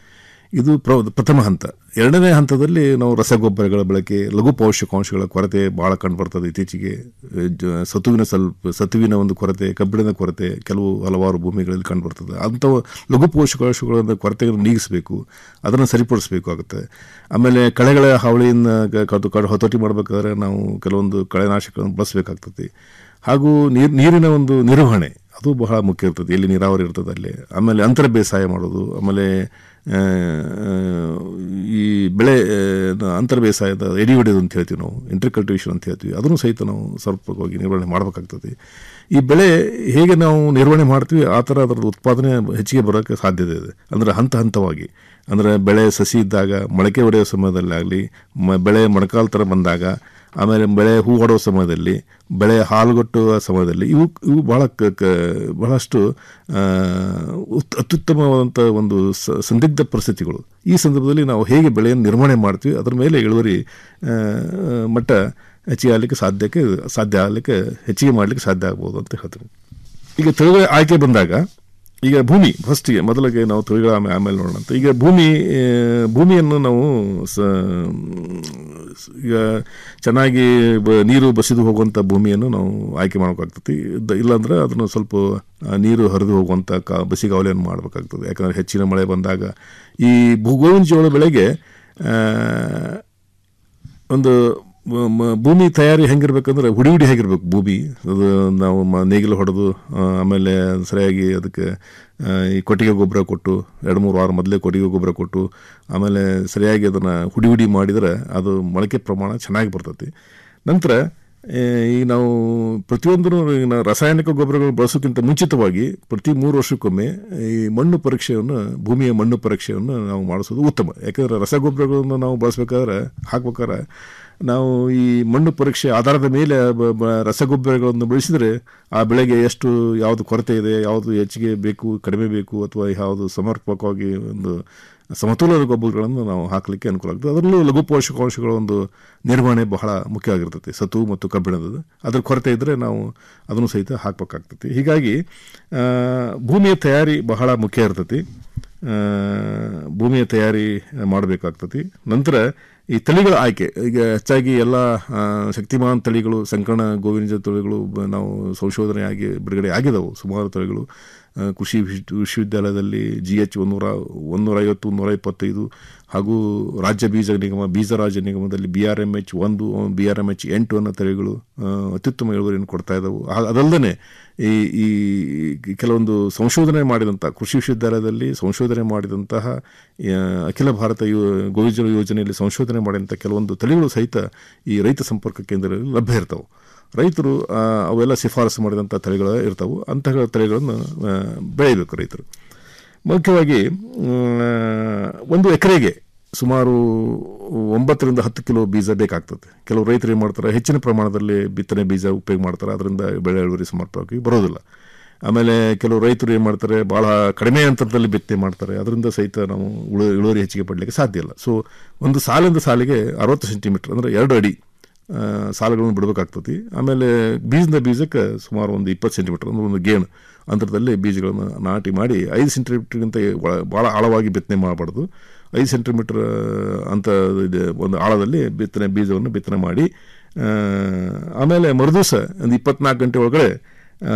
ಇದು ಪ್ರ ಪ್ರಥಮ ಹಂತ ಎರಡನೇ ಹಂತದಲ್ಲಿ ನಾವು ರಸಗೊಬ್ಬರಗಳ ಬಳಕೆ ಲಘು ಪೋಷಕಾಂಶಗಳ ಕೊರತೆ ಭಾಳ ಕಂಡುಬರ್ತದೆ ಇತ್ತೀಚೆಗೆ ಅಹ್, ಜ- ಸತುವಿನ ಸ್ವಲ್ಪ ಸತುವಿನ ಒಂದು ಕೊರತೆ ಕಬ್ಬಿಣದ ಕೊರತೆ ಕೆಲವು ಹಲವಾರು ಭೂಮಿಗಳಲ್ಲಿ ಕಂಡುಬರ್ತದೆ ಅಂಥ ಲಘು ಪೋಷಕಾಂಶಗಳ ಕೊರತೆಗಳನ್ನು ನೀಗಿಸಬೇಕು ಅದನ್ನು ಸರಿಪಡಿಸಬೇಕಾಗುತ್ತೆ ಆಮೇಲೆ ಕಳೆಗಳ ಹಾವಳಿಯಿಂದ ಕ- ಕಟ್ಟು ಕಡು ಹತೋಟಿ ಮಾಡಬೇಕಾದ್ರೆ ನಾವು ಕೆಲವೊಂದು ಕಳೆನಾಶಕಗಳನ್ನು ಬಳಸಬೇಕಾಗ್ತದೆ ಹಾಗೂ ನೀರು ನೀರಿನ ಒಂದು ನಿರ್ವಹಣೆ ಅದು ಬಹಳ ಮುಖ್ಯ ಇರ್ತದೆ ಎಲ್ಲಿ ನೀರಾವರಿ ಇರ್ತದೆ ಅಲ್ಲಿ ಆಮೇಲೆ ಅಂತರ ಬೇಸಾಯ ಮಾಡೋದು ಆಮೇಲೆ ಆ, ಈ ಬೆಳೆ ಆ, ಅಂತರ ಬೇಸಾಯದ ಎಡಿ ಹೊಡೆಯೋದು ಅಂತ ಹೇಳ್ತೀವಿ ನಾವು ಇಂಟರ್ಕಲ್ಟಿವೇಷನ್ ಅಂತ ಹೇಳ್ತೀವಿ ಅದನ್ನು ಸಹಿತ ನಾವು ಸಮರ್ಪಕವಾಗಿ ನಿರ್ವಹಣೆ ಮಾಡಬೇಕಾಗ್ತದೆ ಈ ಬೆಳೆ ಹೇಗೆ ನಾವು ನಿರ್ವಹಣೆ ಮಾಡ್ತೀವಿ ಆ ಥರ ಅದರದ್ದು ಉತ್ಪಾದನೆ ಹೆಚ್ಚಿಗೆ ಬರೋಕ್ಕೆ ಸಾಧ್ಯತೆ ಇದೆ ಅಂದರೆ ಹಂತ ಹಂತವಾಗಿ ಅಂದರೆ ಬೆಳೆ ಸಸಿ ಇದ್ದಾಗ ಮೊಳಕೆ ಹೊಡೆಯೋ ಸಮಯದಲ್ಲಿ ಆಗಲಿ ಮ ಬೆಳೆ ಮೊಣಕಾಲು ಥರ ಬಂದಾಗ ಆಮೇಲೆ ಬೆಳೆ ಹೂ ಹೊಡೋ ಸಮಯದಲ್ಲಿ ಬೆಳೆ ಹಾಲುಗಟ್ಟುವ ಸಮಯದಲ್ಲಿ ಇವು ಇವು ಬಹಳ ಕ ಕ- ಬಹಳಷ್ಟು ಆ, ಉತ್- ಅತ್ಯುತ್ತಮವಾದಂಥ ಒಂದು ಸ- ಸಂದಿಗ್ಧ ಪರಿಸ್ಥಿತಿಗಳು ಈ ಸಂದರ್ಭದಲ್ಲಿ ನಾವು ಹೇಗೆ ಬೆಳೆಯನ್ನು ನಿರ್ವಹಣೆ ಮಾಡ್ತೀವಿ ಅದರ ಮೇಲೆ ಇಳುವರಿ ಆ, ಮಟ್ಟ ಹೆಚ್ಚಿಗೆ ಆಗಲಿಕ್ಕೆ ಸಾಧ್ಯಕ್ಕೆ ಸಾಧ್ಯ ಆಗಲಿಕ್ಕೆ ಹೆಚ್ಚಿಗೆ ಮಾಡಲಿಕ್ಕೆ ಸಾಧ್ಯ ಆಗ್ಬೋದು ಅಂತ ಹೇಳ್ತೀನಿ ಈಗ ತಳಿಗಳ ಆಯ್ಕೆ ಬಂದಾಗ ಈಗ ಭೂಮಿ ಫಸ್ಟಿಗೆ ಮೊದಲಿಗೆ ನಾವು ತಳಿಗಳ ಆಮೇಲೆ ಆಮೇಲೆ ನೋಡೋಣ ಅಂತ ಈಗ ಭೂಮಿ ಆ, ಭೂಮಿಯನ್ನು ನಾವು ಸ ಸ- ಈಗ ಚೆನ್ನಾಗಿ ಬ- ನೀರು ಬಸಿದು ಹೋಗುವಂಥ ಭೂಮಿಯನ್ನು ನಾವು ಆಯ್ಕೆ ಮಾಡಬೇಕಾಗ್ತದೆ ಇದ್ದ- ಇಲ್ಲಾಂದ್ರೆ ಅದನ್ನು ಸ್ವಲ್ಪ ಆ, ನೀರು ಹರಿದು ಹೋಗುವಂಥ ಕಾ ಬಸಿಗಾವಲಿಯನ್ನು ಮಾಡಬೇಕಾಗ್ತದೆ ಯಾಕಂದರೆ ಹೆಚ್ಚಿನ ಮಳೆ ಬಂದಾಗ ಈ ಭೂಗೋವಿನ ಜೋಳ ಬೆಳೆಗೆ ಆ, ಒಂದು ಮ- ಮ- ಭೂಮಿ ತಯಾರಿ ಹೆಂಗಿರ್ಬೇಕಂದ್ರೆ ಹುಡಿ ಹುಡಿ ಹೇಗಿರ್ಬೇಕು ಭೂಮಿ ಅದು ನಾವು ಮ- ನೇಗಿಲು ಹೊಡೆದು ಆ, ಆಮೇಲೆ ಸರಿಯಾಗಿ ಅದಕ್ಕೆ ಆ, ಈ ಕೊಟ್ಟಿಗೆ ಗೊಬ್ಬರ ಕೊಟ್ಟು ಎರಡು ಮೂರು ವಾರ ಮೊದಲೇ ಕೊಟ್ಟಿಗೆ ಗೊಬ್ಬರ ಕೊಟ್ಟು ಆಮೇಲೆ ಸರಿಯಾಗಿ ಅದನ್ನು ಹುಡಿ ಹುಡಿ ಮಾಡಿದರೆ ಅದು ಮೊಳಕೆ ಪ್ರಮಾಣ ಚೆನ್ನಾಗಿ ಬರ್ತೈತಿ ನಂತರ ಆ, ಈ ನಾವು ಪ್ರತಿಯೊಂದು ನಾವು ರಾಸಾಯನಿಕ ಗೊಬ್ಬರಗಳು ಬಳಸೋಕ್ಕಿಂತ ಮುಂಚಿತವಾಗಿ ಪ್ರತಿ ಮೂರು ವರ್ಷಕ್ಕೊಮ್ಮೆ ಈ ಮಣ್ಣು ಪರೀಕ್ಷೆಯನ್ನು ಭೂಮಿಯ ಮಣ್ಣು ಪರೀಕ್ಷೆಯನ್ನು ನಾವು ಮಾಡಿಸೋದು ಉತ್ತಮ ಯಾಕಂದರೆ ರಸಗೊಬ್ಬರಗಳನ್ನು ನಾವು ಬಳಸ್ಬೇಕಾದ್ರೆ ಹಾಕ್ಬೇಕಾದ್ರೆ ನಾವು ಈ ಮಣ್ಣು ಪರೀಕ್ಷೆ ಆಧಾರದ ಮೇಲೆ ಬ- ಬ- ರಸಗೊಬ್ಬರಗಳನ್ನು ಬಳಸಿದರೆ ಆ ಬೆಳೆಗೆ ಎಷ್ಟು ಯಾವುದು ಕೊರತೆ ಇದೆ ಯಾವುದು ಹೆಚ್ಚಿಗೆ ಬೇಕು ಕಡಿಮೆ ಬೇಕು ಅಥವಾ ಯಾವುದು ಸಮರ್ಪಕವಾಗಿ ಒಂದು ಸಮತೋಲನ ಗೊಬ್ಬರಗಳನ್ನು ನಾವು ಹಾಕಲಿಕ್ಕೆ ಅನುಕೂಲ ಆಗ್ತದೆ ಅದರಲ್ಲೂ ಲಘು ಪೋಷಕಾಂಶಗಳ ಒಂದು ನಿರ್ವಹಣೆ ಬಹಳ ಮುಖ್ಯವಾಗಿರ್ತದೆ ಸತು ಮತ್ತು ಕಬ್ಬಿಣದ ಅದ್ರ ಕೊರತೆ ಇದ್ದರೆ ನಾವು ಅದನ್ನು ಸಹಿತ ಹಾಕಬೇಕಾಗ್ತದೆ ಹೀಗಾಗಿ ಆ, ಭೂಮಿಯ ತಯಾರಿ ಬಹಳ ಮುಖ್ಯ ಇರ್ತೈತಿ ಆ, ಭೂಮಿಯ ತಯಾರಿ ಮಾಡಬೇಕಾಗ್ತತಿ ನಂತರ ಈ ತಳಿಗಳ ಆಯ್ಕೆ ಈಗ ಹೆಚ್ಚಾಗಿ ಎಲ್ಲ ಆ, ಶಕ್ತಿಮಾನ್ ತಳಿಗಳು ಸಂಕರಣ ಗೋವಿನ ತಳಿಗಳು ಬ- ನಾವು ಸಂಶೋಧನೆ ಆಗಿ ಬಿಡುಗಡೆ ಆಗಿದವು ಸುಮಾರು ತಳಿಗಳು ಆ, ಕೃಷಿ ವಿಶ್ವ- ವಿಶ್ವವಿದ್ಯಾಲಯದಲ್ಲಿ ಜಿ ಎಚ್ ಒಂದೂರ ಒಂದೂರ ಐವತ್ತು ಒಂದೂರ ಇಪ್ಪತ್ತೈದು ಹಾಗೂ ರಾಜ್ಯ ಬೀಜ ನಿಗಮ ಬೀಜ ರಾಜ್ಯ ನಿಗಮದಲ್ಲಿ ಬಿ ಆರ್ ಎಮ್ ಎಚ್ ಒಂದು ಬಿ ಆರ್ ಎಮ್ ಎಚ್ ಎಂಟು ಅನ್ನೋ ತಳಿಗಳು ಆ, ಅತ್ಯುತ್ತಮ ಇಳುವರಿಯನ್ನು ಕೊಡ್ತಾ ಇದ್ದವು ಅದಲ್ಲದೆ ಈ ಈ ಕೆಲವೊಂದು ಸಂಶೋಧನೆ ಮಾಡಿದಂಥ ಕೃಷಿ ವಿಶ್ವವಿದ್ಯಾಲಯದಲ್ಲಿ ಸಂಶೋಧನೆ ಮಾಡಿದಂತಹ ಆ, ಅಖಿಲ ಭಾರತ ಯೋ ಗೋವಿಜಲ ಯೋಜನೆಯಲ್ಲಿ ಸಂಶೋಧನೆ ಮಾಡಿದಂಥ ಕೆಲವೊಂದು ತಳಿಗಳು ಸಹಿತ ಈ ರೈತ ಸಂಪರ್ಕ ಕೇಂದ್ರದಲ್ಲಿ ಲಭ್ಯ ಇರ್ತವೆ ರೈತರು ಆ, ಅವೆಲ್ಲ ಶಿಫಾರಸು ಮಾಡಿದಂಥ ತಳಿಗಳು ಇರ್ತವೆ ಅಂತಹ ತಳಿಗಳನ್ನು ಆ, ಬೆಳೆಯಬೇಕು ರೈತರು ಮುಖ್ಯವಾಗಿ ಆ, ಒಂದು ಎಕರೆಗೆ ಸುಮಾರು ಒಂಬತ್ತರಿಂದ ಹತ್ತು ಕಿಲೋ ಬೀಜ ಬೇಕಾಗ್ತದೆ ಕೆಲವು ರೈತರು ಏನು ಮಾಡ್ತಾರೆ ಹೆಚ್ಚಿನ ಪ್ರಮಾಣದಲ್ಲಿ ಬಿತ್ತನೆ ಬೀಜ ಉಪಯೋಗ ಮಾಡ್ತಾರೆ ಅದರಿಂದ ಬೆಳೆ ಇಳುವರಿ ಸಮರ್ಪಕವಾಗಿ ಬರೋದಿಲ್ಲ ಆಮೇಲೆ ಕೆಲವು ರೈತರು ಏನು ಮಾಡ್ತಾರೆ ಭಾಳ ಕಡಿಮೆ ಅಂತರದಲ್ಲಿ ಬಿತ್ತನೆ ಮಾಡ್ತಾರೆ ಅದರಿಂದ ಸಹಿತ ನಾವು ಉಳು ಇಳುವರಿ ಹೆಚ್ಚಿಗೆ ಪಡಲಿಕ್ಕೆ ಸಾಧ್ಯ ಇಲ್ಲ ಸೊ ಒಂದು ಸಾಲಿಂದ ಸಾಲಿಗೆ ಅರವತ್ತು ಸೆಂಟಿಮೀಟರ್ ಅಂದರೆ ಎರಡು ಅಡಿ ಆ, ಸಾಲುಗಳನ್ನು ಬಿಡಬೇಕಾಗ್ತದೆ ಆಮೇಲೆ ಬೀಜದಿಂದ ಬೀಜಕ್ಕೆ ಸುಮಾರು ಒಂದು ಇಪ್ಪತ್ತು ಸೆಂಟಿಮೀಟರ್ ಅಂದ್ರೆ ಒಂದು ಗೇಣು ಅಂತರದಲ್ಲಿ ಬೀಜಗಳನ್ನು ನಾಟಿ ಮಾಡಿ ಐದು ಸೆಂಟಿಮೀಟರ್ಗಿಂತ ಭಾಳ ಆಳವಾಗಿ ಬಿತ್ತನೆ ಮಾಡಬಾರ್ದು ಐದು ಸೆಂಟಿಮೀಟರ್ ಅಂತ ಇದೆ ಒಂದು ಆಳದಲ್ಲಿ ಬಿತ್ತನೆ ಬೀಜವನ್ನು ಬಿತ್ತನೆ ಮಾಡಿ ಆ, ಆಮೇಲೆ ಮರುದಿವಸ ಒಂದು ಇಪ್ಪತ್ನಾಲ್ಕು ಗಂಟೆ ಒಳಗಡೆ ಆ,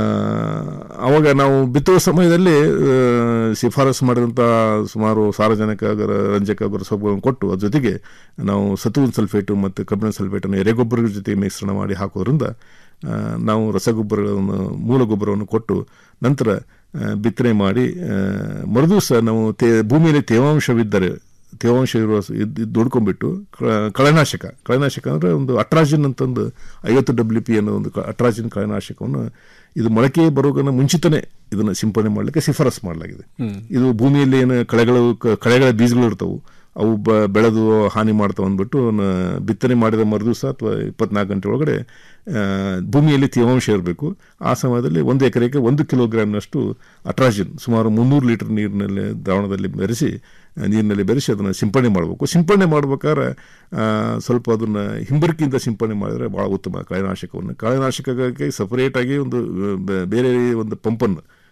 ಅವಾಗ ನಾವು ಬಿತ್ತುವ ಸಮಯದಲ್ಲಿ ಆ, ಶಿಫಾರಸು ಮಾಡಿದಂಥ ಸುಮಾರು ಸಾರಜನಕ ಗರ ರಂಜಕ ಗೊರಸೊಬ್ಬಗಳನ್ನು ಕೊಟ್ಟು ಅದ್ರ ಜೊತೆಗೆ ನಾವು ಸತುವಿನ ಸಲ್ಫೇಟು ಮತ್ತು ಕಬ್ಬಿಣ ಸಲ್ಫೇಟನ್ನು ಎರೆಗೊಬ್ಬರದ ಜೊತೆ ಮಿಶ್ರಣ ಮಾಡಿ ಹಾಕೋದ್ರಿಂದ ಆ, ನಾವು ರಸಗೊಬ್ಬರಗಳನ್ನು ಮೂಲ ಗೊಬ್ಬರವನ್ನು ಕೊಟ್ಟು ನಂತರ ಆ, ಬಿತ್ತನೆ ಮಾಡಿ ಆ, ಮರುದಿವಸ ನಾವು ತೇ ಭೂಮಿಯಲ್ಲಿ ತೇವಾಂಶವಿದ್ದರೆ ತೇವಾಂಶ ಇರುವ ಸ- ಇದ್ ಇದ್ ದುಡ್ಕೊಂಡ್ಬಿಟ್ಟು ಕ- ಕಳೆನಾಶಕ ಕಳೆನಾಶಕ ಅಂದರೆ ಒಂದು ಅಟ್ರಾಜಿನ್ ಅಂತಂದು ಐವತ್ತು ಡಬ್ಲ್ಯೂ ಪಿ ಅನ್ನೋ ಒಂದು ಕ- ಅಟ್ರಾಜಿನ್ ಕಳೆನಾಶಕವನ್ನು ಇದು ಮೊಳಕೆ ಬರೋಗನ ಮುಂಚಿತನೇ ಇದನ್ನು ಸಿಂಪಡಣೆ ಮಾಡಲಿಕ್ಕೆ ಶಿಫಾರಸು ಮಾಡಲಾಗಿದೆ ಹ್ಮ್. ಇದು ಭೂಮಿಯಲ್ಲಿ ಏನು ಕಳೆಗಳು ಕ- ಕಳೆಗಳ ಬೀಜಗಳು ಇರ್ತವು ಅವು ಬ ಬೆಳೆದು ಹಾನಿ ಮಾಡ್ತಾವೆ ಅಂದ್ಬಿಟ್ಟು ನ- ಬಿತ್ತನೆ ಮಾಡಿದ ಮರುದಿವಸ ಅಥವಾ ಇಪ್ಪತ್ನಾಲ್ಕು ಗಂಟೆ ಒಳಗಡೆ ಆ, ಭೂಮಿಯಲ್ಲಿ ತೇವಾಂಶ ಇರಬೇಕು ಆ ಸಮಯದಲ್ಲಿ ಒಂದು ಎಕರೆಗೆ ಒಂದು ಕಿಲೋಗ್ರಾಮ್ನಷ್ಟು ಅಟ್ರಾಜಿನ್ ಸುಮಾರು ಮುನ್ನೂರು ಲೀಟರ್ ನೀರಿನಲ್ಲಿ ದ್ರಾವಣದಲ್ಲಿ ಬೆರೆಸಿ ಆ, ನೀರಿನಲ್ಲಿ ಬೆರೆಸಿ ಅದನ್ನು ಸಿಂಪಡಣೆ ಮಾಡಬೇಕು ಸಿಂಪಡಣೆ ಮಾಡ್ಬೇಕಾದ್ರೆ ಆ, ಸ್ವಲ್ಪ ಅದನ್ನು ಹಿಂಬರಿಕೆಯಿಂದ ಸಿಂಪಡಣೆ ಮಾಡಿದರೆ ಭಾಳ ಉತ್ತಮ ಕಳೆನಾಶಕವನ್ನು ಕಳೆನಾಶಕಕ್ಕೆ ಸಪರೇಟಾಗಿ ಒಂದು ಆ, ಬೆ- ಬೇರೆ ಒಂದು ಪಂಪನ್ನು